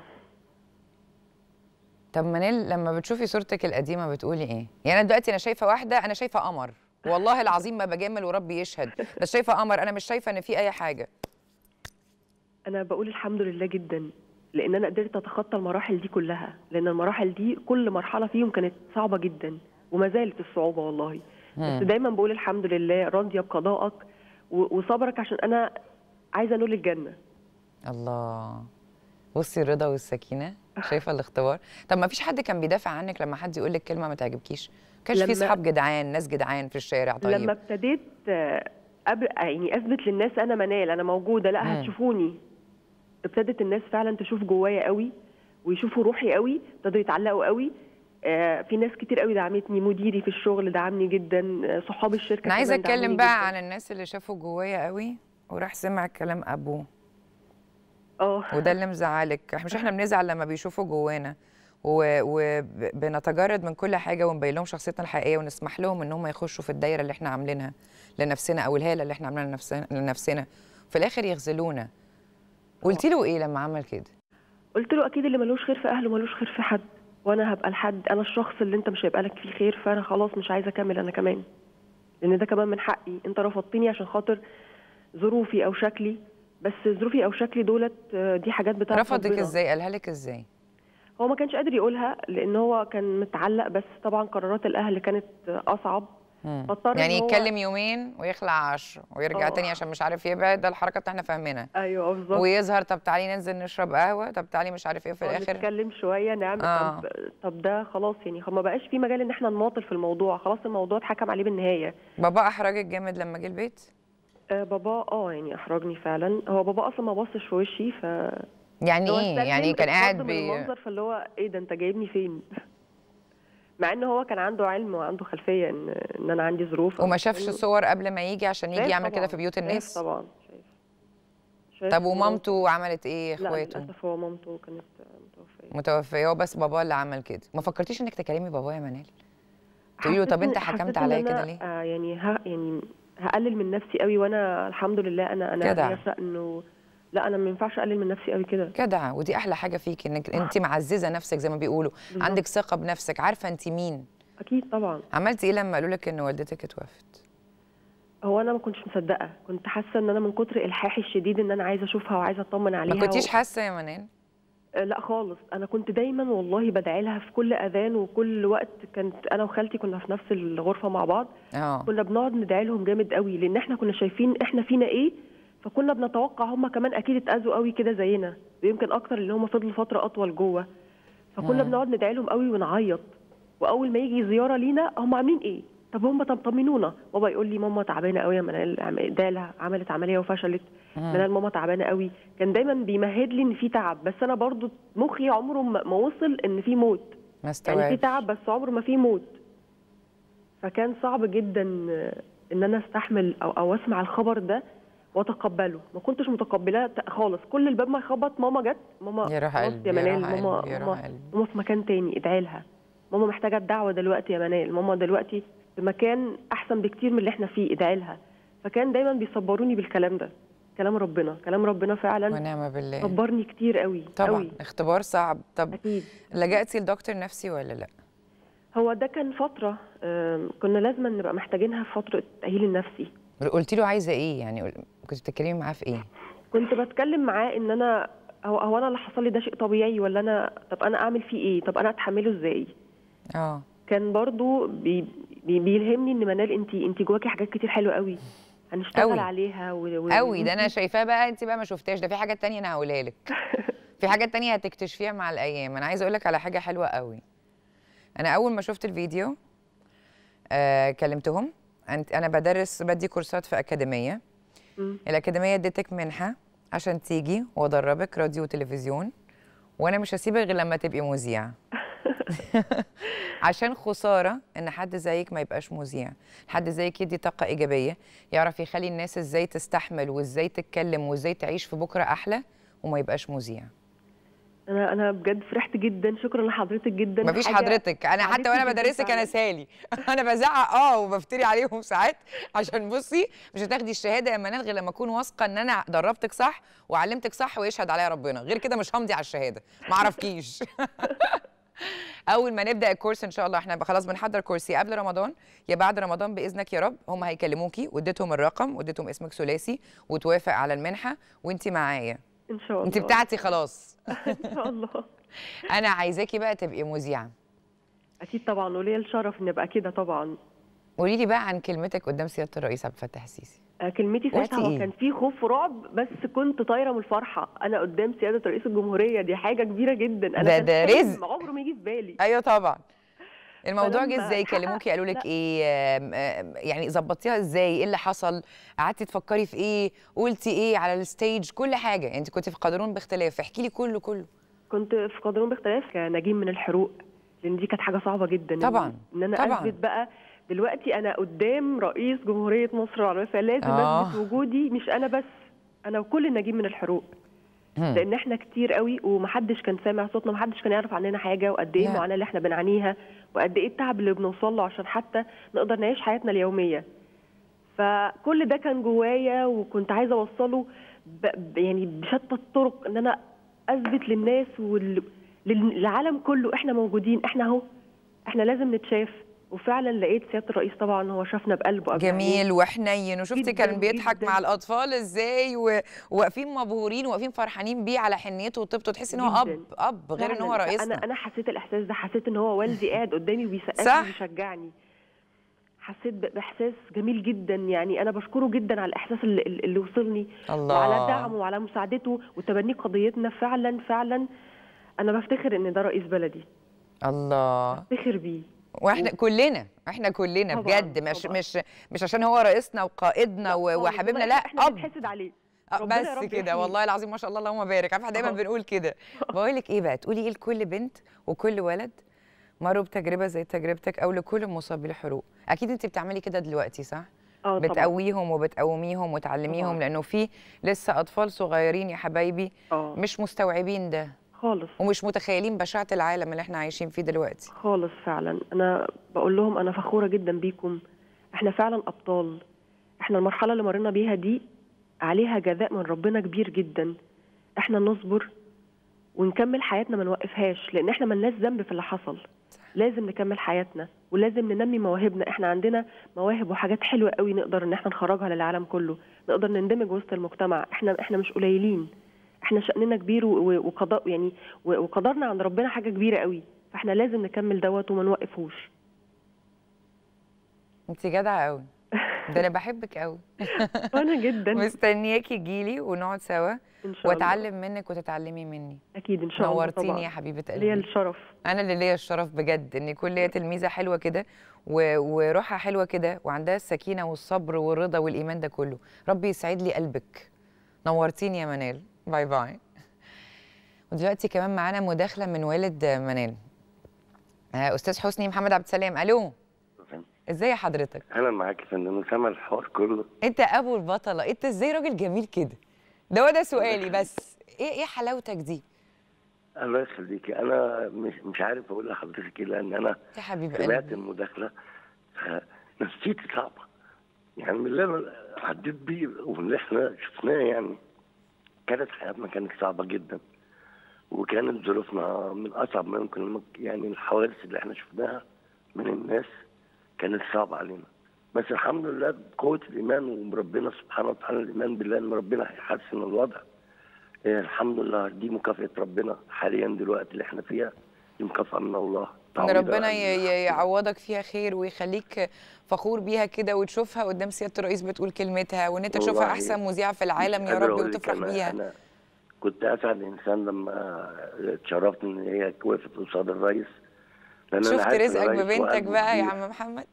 طب منال لما بتشوفي صورتك القديمه بتقولي ايه يعني انا دلوقتي انا شايفه واحده انا شايفه قمر والله العظيم ما بجامل وربي يشهد بس شايفه قمر انا مش شايفه ان في اي حاجه انا بقول الحمد لله جدا لان انا قدرت اتخطى المراحل دي كلها لان المراحل دي كل مرحله فيهم كانت صعبه جدا وما زالت الصعوبه والله بس مم. دايما بقول الحمد لله راضيه بقضائك و- وصبرك عشان انا عايزه انول الجنه الله بصي الرضا والسكينه شايفه الاختبار طب ما فيش حد كان بيدافع عنك لما حد يقول لك كلمه ما تعجبكيش ما كانش في لما- صحاب جدعان ناس جدعان في الشارع طيب لما ابتديت آه، أب... يعني اثبت للناس انا منال انا موجوده لا مم. هتشوفوني ابتدت الناس فعلا تشوف جوايا قوي ويشوفوا روحي قوي ابتدوا يتعلقوا قوي آه، في ناس كتير قوي دعمتني مديري في الشغل دعمني جدا آه، صحاب الشركه انا عايزه كمان دعموني اتكلم بقى جداً. عن الناس اللي شافوا جوايا قوي وراح سمع كلام ابوه اه وده اللي مزعلك إحنا- مش احنا بنزعل لما بيشوفوا جوانا وبنتجرد من كل حاجه ونبين لهم شخصيتنا الحقيقيه ونسمح لهم ان هم يخشوا في الدايره اللي احنا عاملينها لنفسنا او الهاله اللي احنا عاملينها لنفسنا لنفسنا في الاخر يخذلونا قلتي له ايه لما عمل كده قلت له اكيد اللي ملوش خير في اهله ملوش خير في حد وانا هبقى الحد انا الشخص اللي انت مش هيبقى لك فيه خير فانا خلاص مش عايزه اكمل انا كمان لان ده كمان من حقي انت رفضتني عشان خاطر ظروفي او شكلي بس ظروفي او شكلي دولت آه، دي حاجات بتاعت رفضك ربنا. ازاي قالها لك ازاي هو ما كانش قادر يقولها لان هو كان متعلق بس طبعا قرارات الاهل كانت اصعب مم. فاضطر إن يعني هو- يتكلم يومين ويخلع عشرة ويرجع آه. تاني عشان مش عارف يبعد ده الحركه اللي احنا فاهمينها ايوه بالظبط ويظهر طب تعالي ننزل نشرب قهوه طب تعالي مش عارف ايه في آه، الاخر نتكلم شويه نعمل آه. طب طب ده خلاص يعني ما بقاش في مجال ان احنا نماطل في الموضوع خلاص الموضوع اتحكم عليه بالنهايه بابا احرجك جامد لما جه البيت آه بابا اه يعني احرجني فعلا هو بابا اصلا ما بصش في وشي ف يعني هو ايه استلم يعني كان قاعد اتخض من بي... المنظر فاللي هو ايه ده انت جايبني فين مع ان هو كان عنده علم وعنده خلفيه ان ان انا عندي ظروف وما شافش إنه- صور قبل ما يجي عشان يجي شايف يعمل كده طبعاً، في بيوت شايف الناس طبعا شايف شايف طب إنه- ومامته عملت ايه لا اخواته للاسف هو مامته كانت متوفيه متوفيه هو بس باباه اللي عمل كده ما فكرتيش انك تكلمي باباه يا منال تقولي له حسيت طب انت إن- حكمت حسيت إن عليا أنا، كده ليه آه يعني ها يعني هقلل من نفسي قوي وانا الحمد لله انا انا جدع. عارفه انه لا انا ما ينفعش اقلل من نفسي قوي كده جدعه ودي احلى حاجه فيكي انك انت معززه نفسك زي ما بيقولوا بالظبط. عندك ثقه بنفسك عارفه انت مين اكيد طبعا عملتي ايه لما قالوا لك ان والدتك اتوفت هو انا ما كنتش مصدقه كنت حاسه ان انا من كتر الحاحي الشديد ان انا عايزه اشوفها وعايزه اطمن عليها ما كنتيش و... حاسه يا منال آه، لا خالص انا كنت دايما والله بدعي لها في كل اذان وكل وقت كانت انا وخالتي كنا في نفس الغرفه مع بعض اه كنا بنقعد ندعي لهم جامد قوي لان احنا كنا شايفين احنا فينا ايه فكنا بنتوقع هم كمان اكيد اتاذوا قوي كده زينا ويمكن اكتر لان هم فضلوا فتره اطول جوه فكنا مم. بنقعد ندعي لهم قوي ونعيط واول ما يجي زياره لينا هم عاملين ايه طب هم طب طمنونا بابا يقول لي ماما تعبانه قوي يا منال عم- ده لها عملت عمليه وفشلت منال ماما تعبانه قوي كان دايما بيمهد لي ان في تعب بس انا برضو مخي عمره ما ما وصل ان في موت ما يعني في استوعبش تعب بس عمره ما في موت فكان صعب جدا ان انا استحمل او او اسمع الخبر ده واتقبله ما كنتش متقبلاه ت- خالص كل الباب ما يخبط ماما جت ماما يا روح خلاص قلبي يا يا منال روح ماما قلبي يا روح ماما, قلبي ماما في مكان تاني ادعي لها ماما محتاجه الدعوه دلوقتي يا منال ماما دلوقتي في مكان احسن بكتير من اللي احنا فيه ادعي لها فكان دايما بيصبروني بالكلام ده كلام ربنا كلام ربنا فعلا ونعم بالله صبرني كتير قوي طبعا قوي اختبار صعب طب اكيد لجأتي لدكتور نفسي ولا لا هو ده كان فترة آم، كنا لازم نبقى محتاجينها في فترة التأهيل النفسي قلت له عايزه ايه يعني قل- كنت بتتكلمي معاه في ايه كنت بتكلم معاه ان انا هو, هو انا اللي حصل لي ده شيء طبيعي ولا انا طب انا اعمل فيه ايه طب انا اتحمله ازاي اه كان برضو بي بي بيلهمني ان منال انت انت جواكي حاجات كتير حلوه قوي هنشتغل قوي. عليها و... و... قوي ده انا شايفاه بقى انت بقى ما شفتهاش ده في حاجات تانية انا هقولها لك في حاجات تانية هتكتشفيها مع الايام انا عايزه اقول لك على حاجه حلوه قوي انا اول ما شفت الفيديو آه كلمتهم أنت انا بدرس بدي كورسات في اكاديميه مم. الاكاديميه اديتك منحه عشان تيجي وادربك راديو وتلفزيون وانا مش هسيبك غير لما تبقي مذيعه عشان خساره ان حد زيك ما يبقاش مذيع حد زيك يدي طاقه ايجابيه يعرف يخلي الناس ازاي تستحمل وازاي تتكلم وازاي تعيش في بكره احلى وما يبقاش مذيع انا انا بجد فرحت جدا شكرا لحضرتك جدا مفيش حاجة حضرتك انا حتى ساعدتني وانا جداً بدرسك انا فعلاً. سالي انا بزعق اه وبفتري عليهم ساعات عشان بصي مش هتاخدي الشهاده يا منال غير لما اكون واثقه ان انا دربتك صح وعلمتك صح ويشهد عليا ربنا غير كده مش همضي على الشهاده ما اعرفكيش اول ما نبدا الكورس ان شاء الله احنا خلاص بنحضر كورس يا قبل رمضان يا بعد رمضان باذنك يا رب هم هيكلموكي واديتهم الرقم واديتهم اسمك ثلاثي وتوافق على المنحه وانت معايا ان شاء الله انت بتاعتي خلاص ان شاء الله انا عايزاكي بقى تبقي مذيعه اكيد طبعا وليا الشرف ان ابقى كده طبعا قولي لي بقى عن كلمتك قدام سياده الرئيس عبد الفتاح السيسي آه، كلمتي قلتي ساعتها هو إيه؟ كان في خوف ورعب بس كنت طايره من الفرحه انا قدام سياده رئيس الجمهوريه دي حاجه كبيره جدا انا ده- كان ده حلم رزق. عمره ما يجي في بالي ايوه طبعا الموضوع جه فلما ازاي اتحقق- كلموكي قالوا لك لا. ايه آم، آم، يعني ظبطيها ازاي ايه اللي حصل قعدتي تفكري في ايه قلتي ايه على الستيج كل حاجه انت كنت في قادرون باختلاف احكي لي كله كله كنت في قدرون باختلاف كنجيم من الحروق لان دي كانت حاجه صعبه جدا إن- طبعاً، ان انا طبعاً. اثبت بقى دلوقتي انا قدام رئيس جمهوريه مصر العربيه فلازم آه. اثبت وجودي مش انا بس انا وكل نجيم من الحروق هم. لان احنا كتير قوي ومحدش كان سامع صوتنا محدش كان يعرف عننا حاجه وقد ايه لا. المعاناه اللي احنا بنعانيها وقد ايه التعب اللي بنوصل له عشان حتى نقدر نعيش حياتنا اليوميه فكل ده كان جوايا وكنت عايزه اوصله ب... ب- يعني بشتى الطرق ان انا اثبت للناس وللعالم كله احنا موجودين احنا اهو احنا لازم نتشاف وفعلا لقيت سياده الرئيس طبعا هو شافنا بقلبه قبل عينيه. جميل وحنين وشفتي جداً كان بيضحك جداً. مع الاطفال ازاي و- وواقفين مبهورين وواقفين فرحانين بيه على حنيته وطيبته تحسي ان هو اب جداً. اب غير ان هو فعلاً. رئيسنا انا انا حسيت الاحساس ده حسيت ان هو والدي قاعد قدامي وبيسقف صح. لي وبيشجعني حسيت ب- باحساس جميل جدا يعني انا بشكره جدا على الاحساس اللي, اللي وصلني الله وعلى دعمه وعلى مساعدته وتبنيه قضيتنا فعلا فعلا انا بفتخر ان ده رئيس بلدي الله بفتخر بيه واحنا كلنا احنا كلنا طبعاً، بجد مش طبعاً. مش مش عشان هو رئيسنا وقائدنا و- خالص، وحبيبنا والله لا احنا اب بنتحسد عليه آه، ربنا يا بس رب كده يحميه. والله العظيم ما شاء الله اللهم بارك عارفه دايما آه. بنقول كده بقول لك ايه بقى تقولي ايه لكل بنت وكل ولد مروا بتجربه زي تجربتك او لكل مصاب بالحروق اكيد انت بتعملي كده دلوقتي صح اه طبعا بتقويهم وبتقوميهم وتعلميهم طبعاً. لانه في لسه اطفال صغيرين يا حبايبي اه مش مستوعبين ده خالص ومش متخيلين بشاعه العالم اللي احنا عايشين فيه دلوقتي خالص فعلا انا بقول لهم انا فخوره جدا بيكم احنا فعلا ابطال احنا المرحله اللي مرينا بيها دي عليها جزاء من ربنا كبير جدا احنا نصبر ونكمل حياتنا ما نوقفهاش لان احنا ملناش ذنب في اللي حصل لازم نكمل حياتنا ولازم ننمي مواهبنا احنا عندنا مواهب وحاجات حلوه قوي نقدر ان احنا نخرجها للعالم كله نقدر نندمج وسط المجتمع احنا احنا مش قليلين احنا شأننا كبير و- و- وقضاء يعني و- وقدرنا عند ربنا حاجه كبيره قوي فاحنا لازم نكمل دوت وما نوقفهوش انت جدعه قوي ده انا بحبك قوي وانا جدا مستنياكي تجيلي ونقعد سوا ان شاء الله واتعلم منك وتتعلمي مني اكيد ان شاء الله نورتيني طبعا يا حبيبه ليا قلبي الشرف انا اللي ليا الشرف بجد ان يكون ليا تلميذه حلوه كده و- وروحها حلوه كده وعندها السكينه والصبر والرضا والايمان ده كله ربي يسعد لي قلبك نورتيني يا منال باي باي ودلوقتي كمان معانا مداخله من والد منال آه، استاذ حسني محمد عبد السلام الو ازاي حضرتك انا معاك يا فندم سامع الحوار كله انت ابو البطله انت ازاي راجل جميل كده ده هو ده سؤالي بس ايه ايه حلاوتك دي الله يخليكي انا مش مش عارف اقول لحضرتك ايه لان انا يا حبيب سمعت قلبي المداخله نفسيتي صعبه يعني من اللي انا عديت بيه واللي احنا شفناه يعني كانت حياتنا كانت صعبه جدا وكانت ظروفنا من اصعب ما يمكن يعني الحوادث اللي احنا شفناها من الناس كانت صعبه علينا بس الحمد لله بقوه الايمان وربنا سبحانه وتعالى الايمان بالله ان ربنا هيحسن الوضع إيه الحمد لله دي مكافاه ربنا حاليا دلوقتي اللي احنا فيها دي مكافاه من الله ان تعويض ربنا عن ي- ي- يعوضك فيها خير ويخليك فخور بيها كده وتشوفها قدام سياده الرئيس بتقول كلمتها وان انت تشوفها والله احسن مذيعه في العالم مش يا قادر رب أقول لك وتفرح أنا- بيها انا كنت اسعد انسان لما اتشرفت ان هي وقفت قصاد الرئيس لان أنا شفت عارف رزقك الرئيس ببنتك وقلبه بقى يا كبير. عم محمد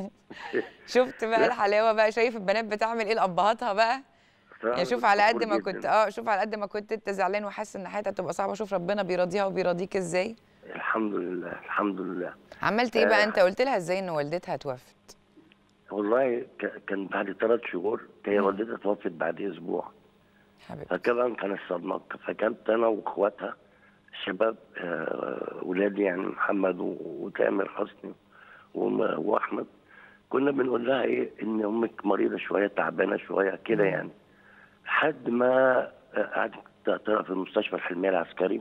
شفت بقى لا. الحلاوه بقى شايف البنات بتعمل ايه لابهاتها بقى صراحة يعني شوف على قد فخور ما جداً. كنت اه شوف على قد ما كنت انت زعلان وحاسس ان حياتك تبقى صعبه شوف ربنا بيراضيها وبيراضيك ازاي الحمد لله الحمد لله عملت ايه بقى آه. انت قلت لها ازاي ان والدتها توفت والله ك- كان بعد ثلاث شهور هي والدتها توفت بعد اسبوع حبيبتي فكمان كان الصدمه فكانت انا واخواتها شباب آه، ولادي يعني محمد و- وتامر حسني وم- واحمد كنا بنقول لها ايه ان امك مريضه شويه تعبانه شويه كده يعني لحد ما آه، قعدت تقرا في المستشفى الحلميه العسكري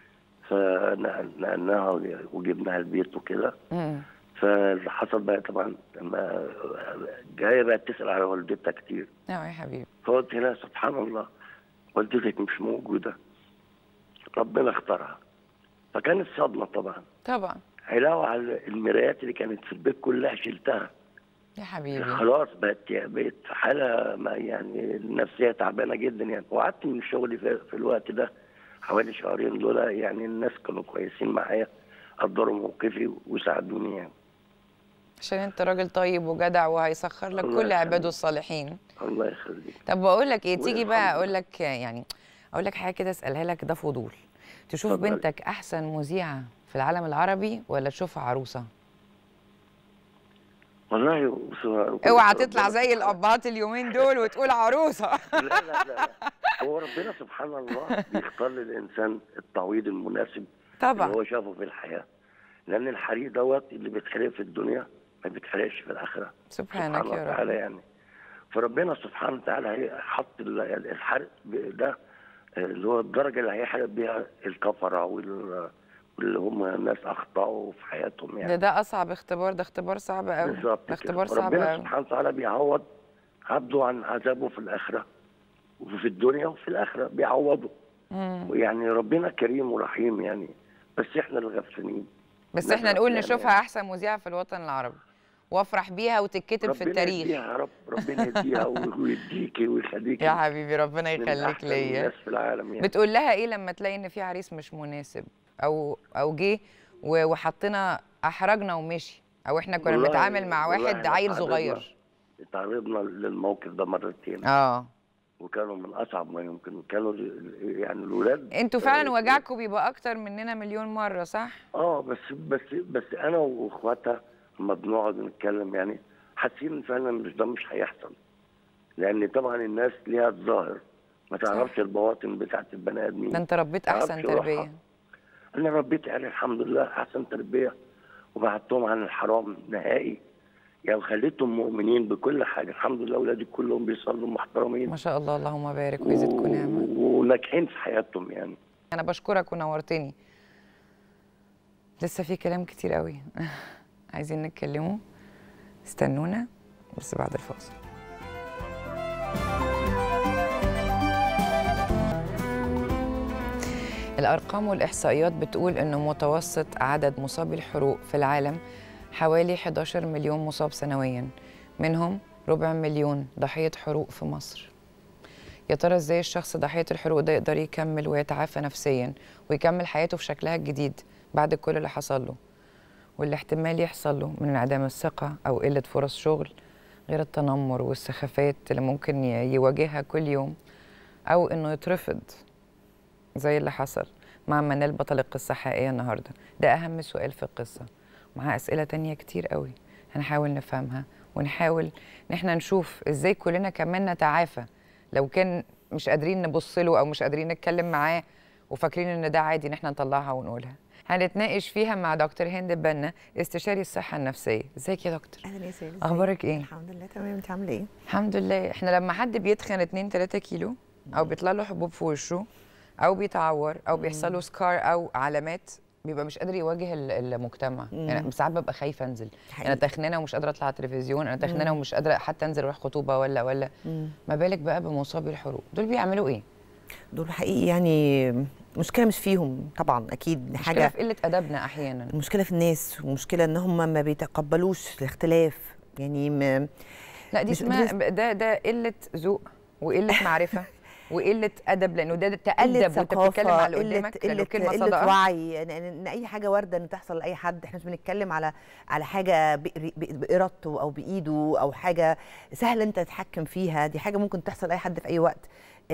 فنقلناها وجبناها البيت وكده مم. فاللي حصل بقى طبعا لما جايه بقى تسال على والدتها كتير اه يا حبيبي فقلت لها سبحان الله والدتك مش موجوده ربنا اختارها فكانت صدمه طبعا طبعا علاوه على المرايات اللي كانت في البيت كلها شلتها يا حبيبي خلاص بقت بقت في حاله ما يعني النفسيه تعبانه جدا يعني وقعدت من شغلي في, في الوقت ده حوالي شهرين دول يعني الناس كانوا كويسين معايا قدروا موقفي وساعدوني يعني عشان انت راجل طيب وجدع وهيسخر لك الله كل عباده يخليك. الصالحين الله يخليك طب بقول لك ايه تيجي بقى والحمد اقول لك يعني اقول لك حاجه كده اسالها لك ده فضول تشوف اتفضلي. بنتك احسن مذيعه في العالم العربي ولا تشوفها عروسه والله بص- اوعى ربنا تطلع زي سبحانه- الابهات اليومين دول وتقول عروسه لا لا لا لا هو ربنا سبحان الله بيختار للانسان التعويض المناسب اللي طبعا هو شافه في الحياه لان الحريق دوت اللي بيتحرق في الدنيا ما بيتحرقش في الاخره سبحانك سبحانه يا وتعالى رب يعني فربنا سبحانه وتعالى هي- حط ال- الحرق ب- ده اللي هو الدرجه اللي هيحرق بيها الكفره وال- واللي هم ناس اخطاوا في حياتهم ده يعني ده اصعب اختبار ده اختبار صعب قوي بالظبط ده كده. اختبار صعب ربنا قوي سبحانه وتعالى بيعوض عبده عن عذابه في الاخره وفي الدنيا وفي الاخره بيعوضه مم. ويعني ربنا كريم ورحيم يعني بس احنا اللي غفلانين بس نزرع احنا نقول يعني نشوفها يعني. احسن مذيعه في الوطن العربي وافرح بيها وتتكتب في ربنا التاريخ يديها يا رب ربنا يديها ويديكي ويخليكي يا حبيبي ربنا من يخليك أحسن ليا الناس في العالم يعني بتقول لها ايه لما تلاقي ان في عريس مش مناسب او او جه و- وحطنا احرجنا ومشي او احنا كنا والله- بنتعامل مع والله واحد إحنا عيل اتعرضنا- صغير اتعرضنا للموقف ده مرتين اه وكانوا من اصعب ما يمكن كانوا ال- يعني الولاد انتوا فعلا آه، وجعكم بيبقى اكتر مننا مليون مره صح اه بس بس بس انا واخواتها لما بنقعد نتكلم يعني حاسين فعلا مش ده مش هيحصل لان طبعا الناس ليها الظاهر ما تعرفش البواطن بتاعت البني ادمين ده انت ربيت احسن تعرفش روحها. تربيه انا ربيت عيالي الحمد لله احسن تربيه وبعدتهم عن الحرام نهائي يعني خليتهم مؤمنين بكل حاجه الحمد لله اولادي كلهم بيصلوا محترمين ما شاء الله اللهم بارك ويزيدكم نعمه و- وناجحين في حياتهم يعني انا بشكرك ونورتني لسه في كلام كتير قوي عايزين نتكلموا استنونا بس بعد الفاصل الأرقام والإحصائيات بتقول إنه متوسط عدد مصابي الحروق في العالم حوالي 11 مليون مصاب سنويا منهم ربع مليون ضحية حروق في مصر يا ترى ازاي الشخص ضحية الحروق ده يقدر يكمل ويتعافى نفسيا ويكمل حياته في شكلها الجديد بعد كل اللي حصل له واللي احتمال يحصل له من انعدام الثقة أو قلة فرص شغل غير التنمر والسخافات اللي ممكن ي- يواجهها كل يوم أو إنه يترفض زي اللي حصل مع منال بطل القصة حقيقية النهاردة ده أهم سؤال في القصة معاه أسئلة تانية كتير قوي هنحاول نفهمها ونحاول إن احنا نشوف إزاي كلنا كمان نتعافى لو كان مش قادرين نبص له أو مش قادرين نتكلم معاه وفاكرين إن ده عادي إن احنا نطلعها ونقولها هنتناقش فيها مع دكتور هند بنا استشاري الصحة النفسية ازيك يا دكتور اهلا يا سيدي أخبارك إيه؟ الحمد لله تمام انت عامله ايه الحمد لله احنا لما حد بيتخن 2 3 كيلو او بيطلع له حبوب في وشه او بيتعور او بيحصل له سكار او علامات بيبقى مش قادر يواجه ال- المجتمع يعني ساعات ببقى خايفه انزل حقيقي. انا تخنانه ومش قادره اطلع على التلفزيون انا تخنانه ومش قادره حتى انزل اروح خطوبه ولا ولا ما بالك بقى بمصابي الحروق دول بيعملوا ايه دول حقيقي يعني مشكله مش فيهم طبعا اكيد مشكله حاجه في قله ادبنا احيانا المشكله في الناس ومشكله ان هم ما بيتقبلوش الاختلاف يعني ما لا دي مش اسمها قادرين- ده ده قله ذوق وقله معرفه وقله ادب لانه ده تادب وانت بتتكلم على اللي قدامك لانه قله كلمه قله صادقه وعي ان, ان اي حاجه وارده ان تحصل لاي حد احنا مش بنتكلم على على حاجه بإر- ب- بارادته او بايده او حاجه سهل انت تتحكم فيها دي حاجه ممكن تحصل لاي حد في اي وقت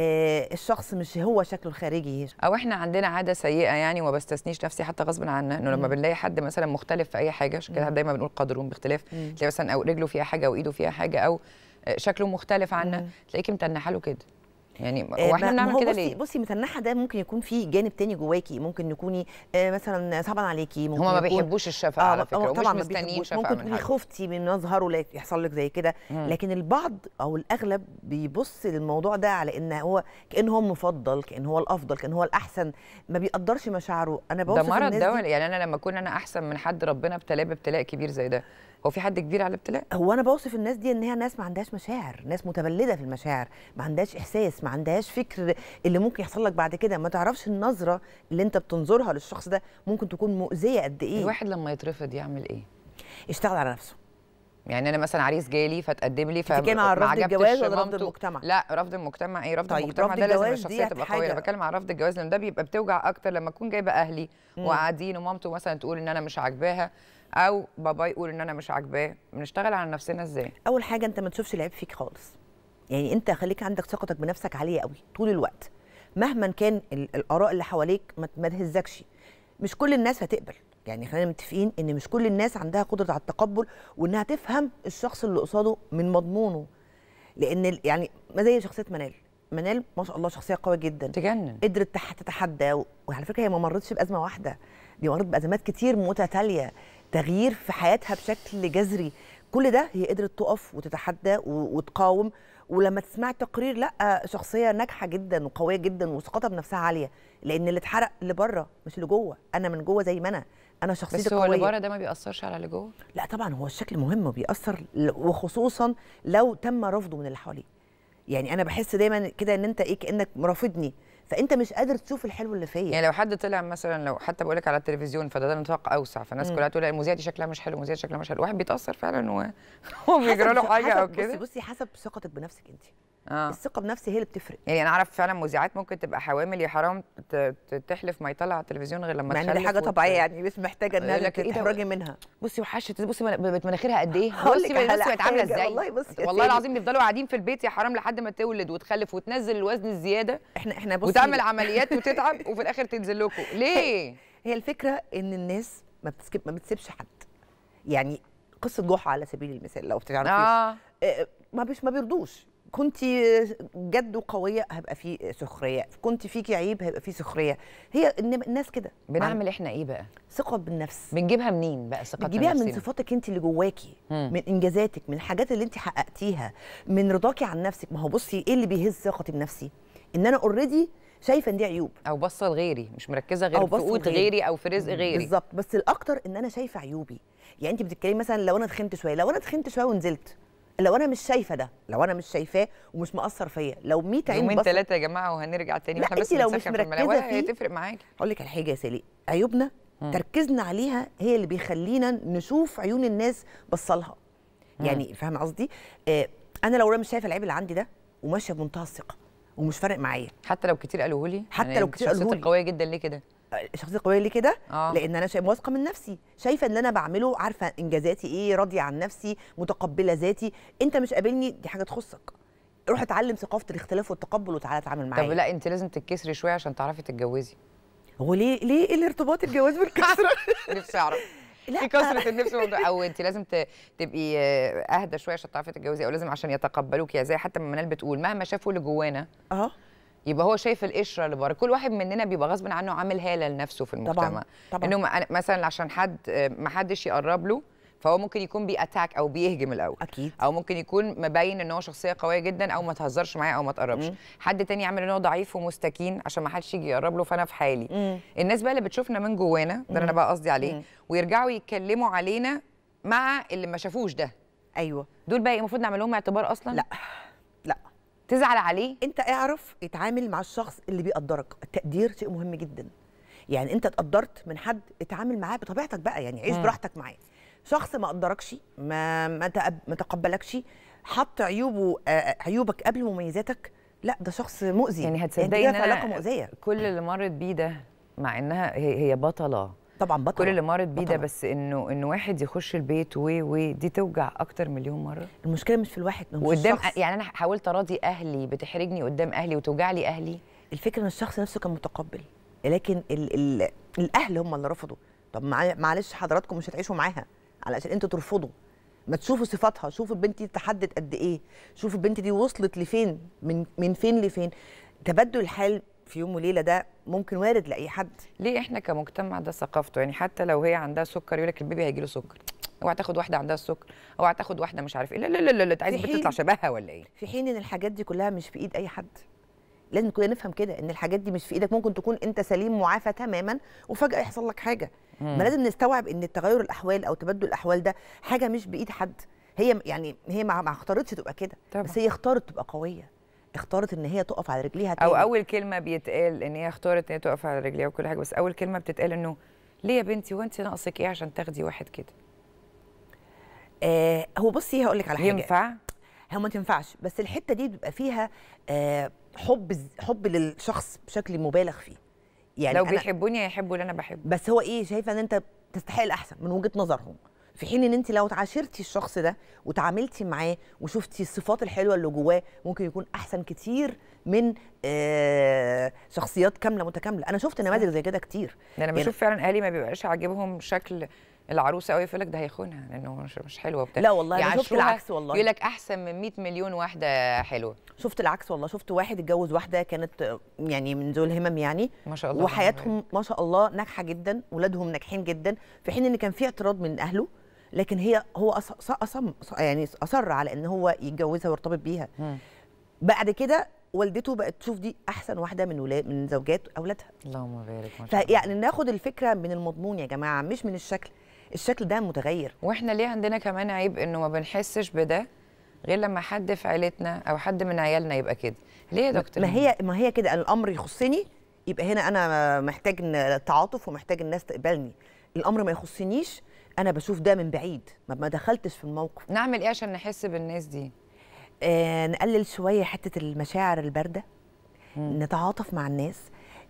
آه الشخص مش هو شكله الخارجي او احنا عندنا عاده سيئه يعني وما بستثنيش نفسي حتى غصب عنا انه لما بنلاقي حد مثلا مختلف في اي حاجه عشان كده دايما بنقول قدرون باختلاف تلاقي مثلا او رجله فيها حاجه او ايده فيها حاجه او آه، شكله مختلف عنا تلاقيكي متنحه له كده يعني آه، هو احنا ما- ما بنعمل هو كده بصي ليه؟ بصي متنحه ده ممكن يكون فيه جانب تاني جواكي ممكن يكوني آه مثلا صعبان عليكي ممكن هما ما يكون- بيحبوش الشفقه آه على ما- فكره آه ومش طبعا ما مستنيين بيحبوش. شفقه ممكن من تكوني حد خفتي من مظهره لا يحصل لك زي كده لكن البعض او الاغلب بيبص للموضوع ده على ان هو كان هو مفضل كان هو الافضل كان هو الاحسن ما بيقدرش مشاعره انا ده بوصف مرض الناس ده دي- ولا يعني انا لما اكون انا احسن من حد ربنا ابتلاه بابتلاء كبير زي ده هو في حد كبير على الابتلاء؟ هو انا بوصف الناس دي ان هي ناس ما عندهاش مشاعر ناس متبلده في المشاعر ما عندهاش احساس ما عندهاش فكر اللي ممكن يحصل لك بعد كده ما تعرفش النظره اللي انت بتنظرها للشخص ده ممكن تكون مؤذيه قد ايه الواحد لما يترفض يعمل ايه؟ يشتغل على نفسه يعني انا مثلا عريس جالي فتقدم لي بتتكلم عن فما رفض عجبتش الجواز ولا رفض مامته. المجتمع؟ لا رفض المجتمع ايه رفض طيب، المجتمع رفض ده لازم الجواز الشخصيه ديت تبقى قويه انا حاجة- بتكلم عن رفض الجواز لان ده بيبقى بتوجع اكتر لما اكون جايبه اهلي وقاعدين ومامته مثلا تقول ان انا مش عاجباها او بابا يقول ان انا مش عاجباه بنشتغل على نفسنا ازاي اول حاجه انت ما تشوفش العيب فيك خالص يعني انت خليك عندك ثقتك بنفسك عاليه قوي طول الوقت مهما كان ال- الاراء اللي حواليك ما ما تهزكش مش كل الناس هتقبل يعني خلينا متفقين ان مش كل الناس عندها قدره على التقبل وانها تفهم الشخص اللي قصاده من مضمونه لان ال- يعني ما زي شخصيه منال منال ما شاء الله شخصيه قويه جدا تجنن قدرت تح- تتحدى و- وعلى فكره هي ما مرتش بازمه واحده دي مرت بازمات كتير متتاليه تغيير في حياتها بشكل جذري كل ده هي قدرت تقف وتتحدى و- وتقاوم ولما تسمع التقرير لا شخصيه ناجحه جدا وقويه جدا وثقتها بنفسها عاليه لان اللي اتحرق اللي بره مش اللي جوه انا من جوه زي ما انا انا شخصيتي بس هو قويه اللي بره ده ما بيأثرش على اللي جوه لا طبعا هو الشكل مهم وبيأثر ل- وخصوصا لو تم رفضه من اللي حواليه يعني انا بحس دايما كده ان انت ايه كانك مرافضني فانت مش قادر تشوف الحلو اللي فيا يعني لو حد طلع مثلا لو حتى بقول لك على التلفزيون فده ده نطاق اوسع فالناس كلها تقول لا المذيعه دي شكلها مش حلو المذيعه دي شكلها مش حلو واحد بيتاثر فعلا و- هو بيجرى له حسب- حاجه او حسب- كده بصي بصي حسب ثقتك بنفسك انت اه الثقه بنفسي هي اللي بتفرق يعني انا اعرف فعلا مذيعات ممكن تبقى حوامل يا حرام ت- ت- تحلف ما يطلع على التلفزيون غير لما مع ان دي تخلف حاجه وت- طبيعيه يعني مش محتاجه انها يقول لك إيه ده؟ تحرجي منها بصي وحشت بصي من- بقت مناخيرها قد ايه هقول لك بصي على بصي بقت عامله حاجة، ازاي والله بصي يا والله سالي. العظيم بيفضلوا قاعدين في البيت يا حرام لحد ما تولد وتخلف وتنزل الوزن الزياده احنا احنا بصي وتعمل عمليات وتتعب وفي الاخر تنزل لكم ليه هي الفكره ان الناس ما بتسكب ما بتسيبش حد يعني قصه جحا على سبيل المثال لو تعرفيش اه آه، ما بيش ما بيرضوش كنت جد وقويه هيبقى في سخريه كنت فيكي عيب هيبقى في سخريه هي إن- الناس كده بنعمل احنا ايه بقى ثقه بالنفس بنجيبها منين بقى ثقتنا بتجيبيها من بنفسنا؟ صفاتك انت اللي جواكي مم. من انجازاتك من الحاجات اللي انت حققتيها من رضاكي عن نفسك ما هو بصي ايه اللي بيهز ثقتي بنفسي ان انا اوريدي شايفه ان دي عيوب او باصه لغيري مش مركزه غير أو في باصة قوت لغيري. غيري او في رزق غيري بالظبط بس الاكتر ان انا شايفه عيوبي يعني انت بتتكلمي مثلا لو انا تخنت شويه لو انا تخنت شويه ونزلت لو انا مش شايفه ده لو انا مش شايفاه ومش مأثر فيا لو 100 عين يومين بص ثلاثه يا جماعه وهنرجع تاني لا، واحنا بس انتي لو بنسخن مش في الملاعب مركزة ولا هي فيه- تفرق معاكي اقول لك على حاجه يا سالي عيوبنا تركيزنا عليها هي اللي بيخلينا نشوف عيون الناس بصلها يعني فاهمه قصدي آه انا لو انا مش شايفه العيب اللي عندي ده وماشيه بمنتهى الثقه ومش فارق معايا حتى لو كتير قالوه لي حتى يعني لو انت كتير شخصيتك قالوهولي. قويه جدا ليه كده آه، شخصيه قويه ليه كده آه. لان انا شايفه واثقه من نفسي شايفه ان انا بعمله عارفه انجازاتي ايه راضيه عن نفسي متقبله ذاتي انت مش قابلني دي حاجه تخصك روح اتعلم ثقافه الاختلاف والتقبل وتعالى اتعامل طب معايا لا انت لازم تتكسري شويه عشان تعرفي تتجوزي هو ليه ليه ايه الارتباط الجواز بالكسره نفسي اعرف لا. في كثره النفس موضوع او انت لازم ت- تبقي آه، اهدى شويه عشان تعرفي تتجوزي او لازم عشان يتقبلوك يا زي حتى ما منال بتقول مهما شافوا اللي جوانا اه يبقى هو شايف القشره اللي بره كل واحد مننا بيبقى غصب عنه عامل هاله لنفسه في المجتمع طبعاً. انه ما- مثلا عشان حد آه، ما حدش يقرب له فهو ممكن يكون بيأتاك او بيهجم الاول اكيد او ممكن يكون مبين ان هو شخصيه قويه جدا او ما تهزرش معاه او ما تقربش مم. حد تاني يعمل ان هو ضعيف ومستكين عشان ما حدش يجي يقرب له فانا في حالي مم. الناس بقى اللي بتشوفنا من جوانا ده اللي انا بقى قصدي عليه مم. ويرجعوا يتكلموا علينا مع اللي ما شافوش ده ايوه دول بقى إيه، المفروض نعمل لهم اعتبار اصلا لا لا تزعل عليه انت اعرف اتعامل مع الشخص اللي بيقدرك التقدير شيء مهم جدا يعني انت اتقدرت من حد اتعامل معاه بطبيعتك بقى يعني عيش مم. براحتك معاه شخص ما قدركش ما ما, تقب ما تقبلكش حط عيوبه آه، عيوبك قبل مميزاتك لا ده شخص مؤذي يعني انت هتصدقي كده ان في علاقه انا مؤذيه كل اللي مرت بيه ده مع انها هي, هي بطله طبعا بطل كل اللي مرت بيه ده بطلة. بس انه انه واحد يخش البيت و و دي توجع اكتر مليون مره المشكله مش في الواحد مش في وقدام الشخص. يعني انا حاولت اراضي اهلي بتحرجني قدام اهلي وتوجع لي اهلي الفكره ان الشخص نفسه كان متقبل لكن ال ال الاهل هم اللي رفضوا طب مع- معلش حضراتكم مش هتعيشوا معاها علشان انتوا ترفضوا ما تشوفوا صفاتها شوفوا البنت دي تحدد قد ايه شوفوا البنت دي وصلت لفين من من فين لفين تبدل الحال في يوم وليله ده ممكن وارد لاي حد ليه احنا كمجتمع ده ثقافته يعني حتى لو هي عندها سكر يقول لك البيبي هيجي له سكر اوعى تاخد واحده عندها السكر اوعى تاخد واحده مش عارف ايه لا لا لا لا, لا. انت عايز في البنت حين- تطلع شبهها ولا ايه في حين ان الحاجات دي كلها مش في ايد اي حد لازم كلنا نفهم كده ان الحاجات دي مش في ايدك ممكن تكون انت سليم معافى تماما وفجاه يحصل لك حاجه ما لازم نستوعب ان تغير الاحوال او تبدل الاحوال ده حاجه مش بايد حد هي يعني هي ما ما اختارتش تبقى كده طبعا. بس هي اختارت تبقى قويه اختارت ان هي تقف على رجليها او تاني. اول كلمه بيتقال ان هي اختارت ان هي تقف على رجليها وكل حاجه بس اول كلمه بتتقال انه ليه يا بنتي وانت ناقصك ايه عشان تاخدي واحد كده آه هو بصي هقول لك على حاجه ينفع هي ما تنفعش بس الحته دي بيبقى فيها آه حب ز- حب للشخص بشكل مبالغ فيه يعني لو أنا- بيحبوني هيحبوا اللي انا بحبه بس هو ايه شايفه ان انت تستحق الاحسن من وجهه نظرهم في حين ان انت لو تعاشرتي الشخص ده وتعاملتي معاه وشفتي الصفات الحلوه اللي جواه ممكن يكون احسن كتير من آه شخصيات كامله متكامله انا شفت نماذج زي كده كتير ده انا يعني- بشوف فعلا اهلي ما بيبقاش عاجبهم شكل العروسه قوي يقول لك ده هيخونها لانه مش, مش حلوه وبتاع لا والله انا شفت يعاشروها، العكس والله يقول لك احسن من 100 مليون واحده حلوه شفت العكس والله شفت واحد اتجوز واحده كانت آه، يعني من ذوي الهمم يعني ما شاء الله وحياتهم ما شاء الله ناجحه جدا ولادهم ناجحين جدا في حين ان كان في اعتراض من اهله لكن هي هو أص... أص... أصم يعني اصر على ان هو يتجوزها ويرتبط بيها مم. بعد كده والدته بقت تشوف دي احسن واحده من ولاد من زوجات اولادها اللهم بارك ما شاء الله فيعني ناخد الفكره من المضمون يا جماعه مش من الشكل الشكل ده متغير واحنا ليه عندنا كمان عيب انه ما بنحسش بده غير لما حد في عيلتنا او حد من عيالنا يبقى كده ليه يا دكتور ما هي ما هي كده الامر يخصني يبقى هنا انا محتاج إن تعاطف ومحتاج الناس تقبلني الامر ما يخصنيش انا بشوف ده من بعيد ما ما دخلتش في الموقف نعمل ايه عشان نحس بالناس دي آه نقلل شويه حته المشاعر البارده نتعاطف مع الناس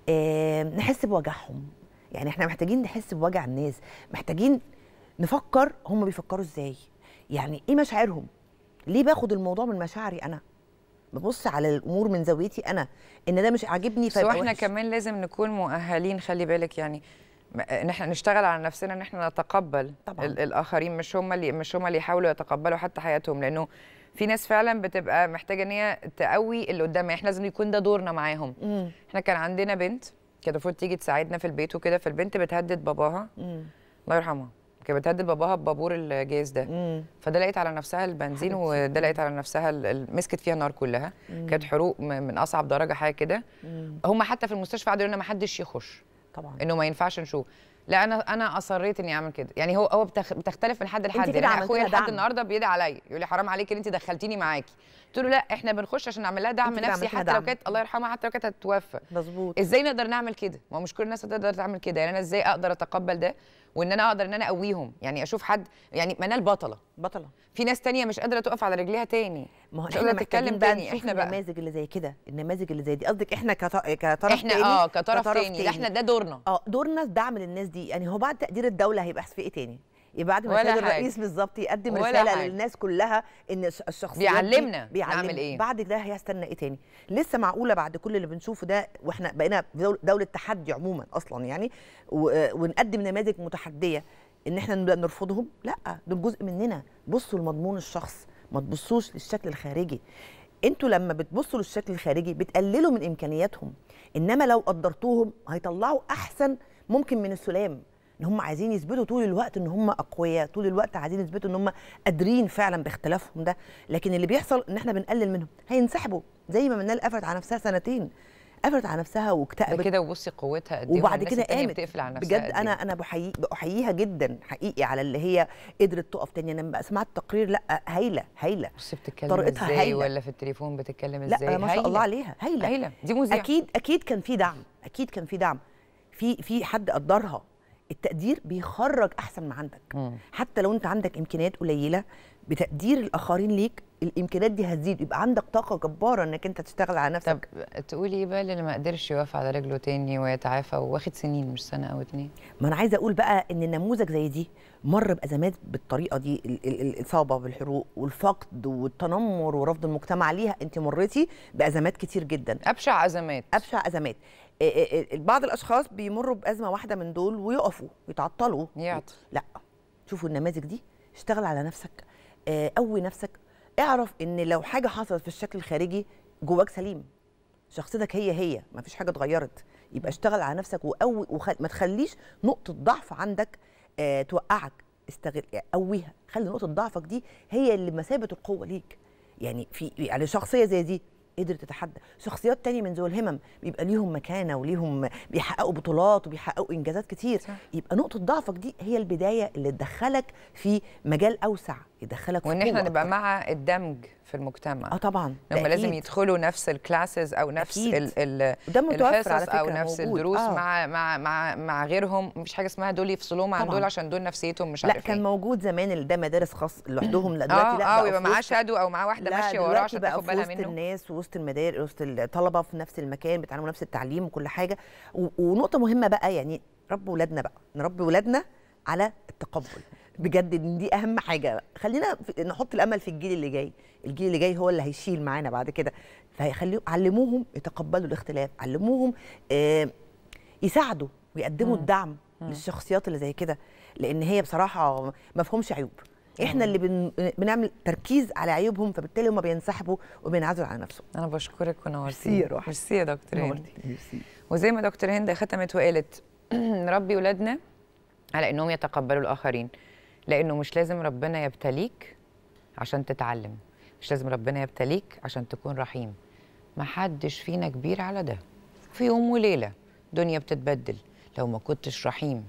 آه نحس بوجعهم يعني احنا محتاجين نحس بوجع الناس محتاجين نفكر هم بيفكروا ازاي يعني ايه مشاعرهم ليه باخد الموضوع من مشاعري انا ببص على الامور من زاويتي انا ان ده مش عاجبني بس فيبقى واحنا وحش. كمان لازم نكون مؤهلين خلي بالك يعني م- ان احنا نشتغل على نفسنا ان احنا نتقبل طبعاً. ال- الاخرين مش هم اللي مش هم اللي يحاولوا يتقبلوا حتى حياتهم لانه في ناس فعلا بتبقى محتاجه ان هي تقوي اللي قدامها احنا لازم يكون ده دورنا معاهم مم. احنا كان عندنا بنت كانت المفروض تيجي تساعدنا في البيت وكده فالبنت بتهدد باباها مم. الله يرحمها كانت بتهدد باباها ببابور الجاز ده مم. فده لقيت على نفسها البنزين حبيبتي. وده لقيت على نفسها ال- ال- مسكت فيها النار كلها كانت حروق م- من اصعب درجه حاجه كده مم. هم حتى في المستشفى قعدوا يقولوا لنا ما حدش يخش طبعا انه ما ينفعش نشوف لا انا انا اصريت اني اعمل كده يعني هو هو بتخ... بتختلف من حد لحد كده يعني عملت اخويا لها لحد دعم. النهارده بيدعي عليا يقول لي حرام عليك ان انت دخلتيني معاكي قلت له لا احنا بنخش عشان نعمل لها دعم أنت كده نفسي عملت لها حتى لو دعم. كانت الله يرحمها حتى لو كانت هتتوفى مظبوط ازاي نقدر نعمل كده ما هو مش كل الناس هتقدر تعمل كده يعني انا ازاي اقدر اتقبل ده وان انا اقدر ان انا اقويهم يعني اشوف حد يعني منال بطله بطله في ناس تانية مش قادره تقف على رجليها تاني ما هو مش احنا قادره محتاجين تتكلم بقى تاني نشوف احنا بقى النماذج اللي زي كده النماذج اللي زي دي قصدك احنا كط... كطرف احنا تاني اه كطرف, تاني لا احنا ده دورنا اه دورنا الدعم للناس دي يعني هو بعد تقدير الدوله هيبقى في ايه تاني يبقى بعد ما ولا السيد حاجة. الرئيس بالظبط يقدم ولا رساله حاجة. للناس كلها ان الش- الشخصيات دي بيعلمنا بيعلم نعمل إيه. بعد ده هيستنى ايه تاني لسه معقوله بعد كل اللي بنشوفه ده واحنا بقينا في دول- دوله تحدي عموما اصلا يعني و- ونقدم نماذج متحديه ان احنا نبدا نرفضهم لا دول جزء مننا بصوا لمضمون الشخص ما تبصوش للشكل الخارجي انتوا لما بتبصوا للشكل الخارجي بتقللوا من امكانياتهم انما لو قدرتوهم هيطلعوا احسن ممكن من السلام ان هم عايزين يثبتوا طول الوقت ان هم اقوياء طول الوقت عايزين يثبتوا ان هم قادرين فعلا باختلافهم ده لكن اللي بيحصل ان احنا بنقلل منهم هينسحبوا زي ما منال قفلت على نفسها سنتين قفلت على نفسها ده واكتئبت كده وبصي قوتها قد ايه وبعد والناس كده التانية قامت بتقفل على نفسها بجد قد إيه. انا انا بحيي بحييها جدا حقيقي على اللي هي قدرت تقف تاني انا لما سمعت تقرير لا هايله هايله بصي بتتكلم طريقتها ازاي هايلة. ولا في التليفون بتتكلم ازاي لا ما شاء الله عليها هايله هايله دي مذيعه اكيد اكيد كان في دعم اكيد كان في دعم في في حد قدرها التقدير بيخرج احسن ما عندك مم. حتى لو انت عندك امكانيات قليله بتقدير الاخرين ليك الامكانيات دي هتزيد يبقى عندك طاقه جباره انك انت تشتغل على طب نفسك تقولي ايه بقى اللي ما قدرش يقف على رجله تاني ويتعافى واخد سنين مش سنه او اتنين ما انا عايزه اقول بقى ان النموذج زي دي مر بازمات بالطريقه دي ال- ال- الاصابه بالحروق والفقد والتنمر ورفض المجتمع ليها انت مريتي بازمات كتير جدا ابشع ازمات ابشع ازمات إيه إيه إيه بعض الاشخاص بيمروا بازمه واحده من دول ويقفوا يتعطلوا يعطل لا شوفوا النماذج دي اشتغل على نفسك آه، قوي نفسك اعرف ان لو حاجه حصلت في الشكل الخارجي جواك سليم شخصيتك هي هي ما فيش حاجه اتغيرت يبقى اشتغل على نفسك وقوي وخل... ما تخليش نقطه ضعف عندك آه توقعك استغل يعني قويها خلي نقطه ضعفك دي هي اللي مثابه القوه ليك يعني في يعني شخصيه زي دي قدرت تتحدى شخصيات تاني من ذوي الهمم بيبقى ليهم مكانه وليهم بيحققوا بطولات وبيحققوا انجازات كتير صح. يبقى نقطه ضعفك دي هي البدايه اللي تدخلك في مجال اوسع يدخلك في وان احنا قوة نبقى أكتر. مع الدمج في المجتمع اه طبعا هم ده لازم أكيد. يدخلوا نفس الكلاسز او نفس أكيد. ال ال وده متوفر على الحصص فكره او نفس موجود. الدروس آه. مع مع مع مع غيرهم مفيش حاجه اسمها دول يفصلوهم عن طبعاً. دول عشان دول نفسيتهم مش لا عارف كان ايه موجود زمان اللي ده مدارس خاص لوحدهم لا دلوقتي اه لا اه بقوا ويبقى في معاه وسط- شادو او معاه واحده لا ماشيه وراه دلوقتي عشان بقى تاخد في بالها وسط منه الناس وسط المدارس وسط الطلبه في نفس المكان بيتعلموا نفس التعليم وكل حاجه و- ونقطه مهمه بقى يعني ربوا ولادنا بقى نربي ولادنا على التقبل بجد إن دي اهم حاجه خلينا في- نحط الامل في الجيل اللي جاي الجيل اللي جاي هو اللي هيشيل معانا بعد كده فهيخليهم علموهم يتقبلوا الاختلاف علموهم آه يساعدوا ويقدموا الدعم للشخصيات اللي زي كده لان هي بصراحه ما فيهمش عيوب احنا اللي بن... بنعمل تركيز على عيوبهم فبالتالي هم بينسحبوا وبينعزلوا على نفسهم انا بشكرك ميرسي ونورتيني يا روحي. ميرسي يا دكتور هند ميرسي. وزي ما دكتور هند ختمت وقالت نربي ولادنا على انهم يتقبلوا الاخرين لانه مش لازم ربنا يبتليك عشان تتعلم مش لازم ربنا يبتليك عشان تكون رحيم ما حدش فينا كبير على ده في يوم وليله دنيا بتتبدل لو ما كنتش رحيم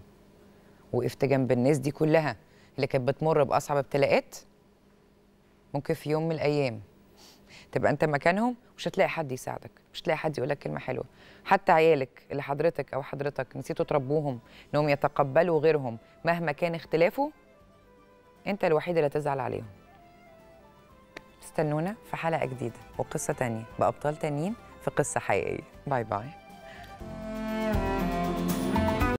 وقفت جنب الناس دي كلها اللي كانت بتمر باصعب ابتلاءات ممكن في يوم من الايام تبقى انت مكانهم مش هتلاقي حد يساعدك مش هتلاقي حد يقول لك كلمه حلوه حتى عيالك اللي حضرتك او حضرتك نسيتوا تربوهم انهم يتقبلوا غيرهم مهما كان اختلافه انت الوحيد اللي هتزعل عليهم استنونا في حلقه جديده وقصه تانية بابطال تانيين في قصه حقيقيه باي باي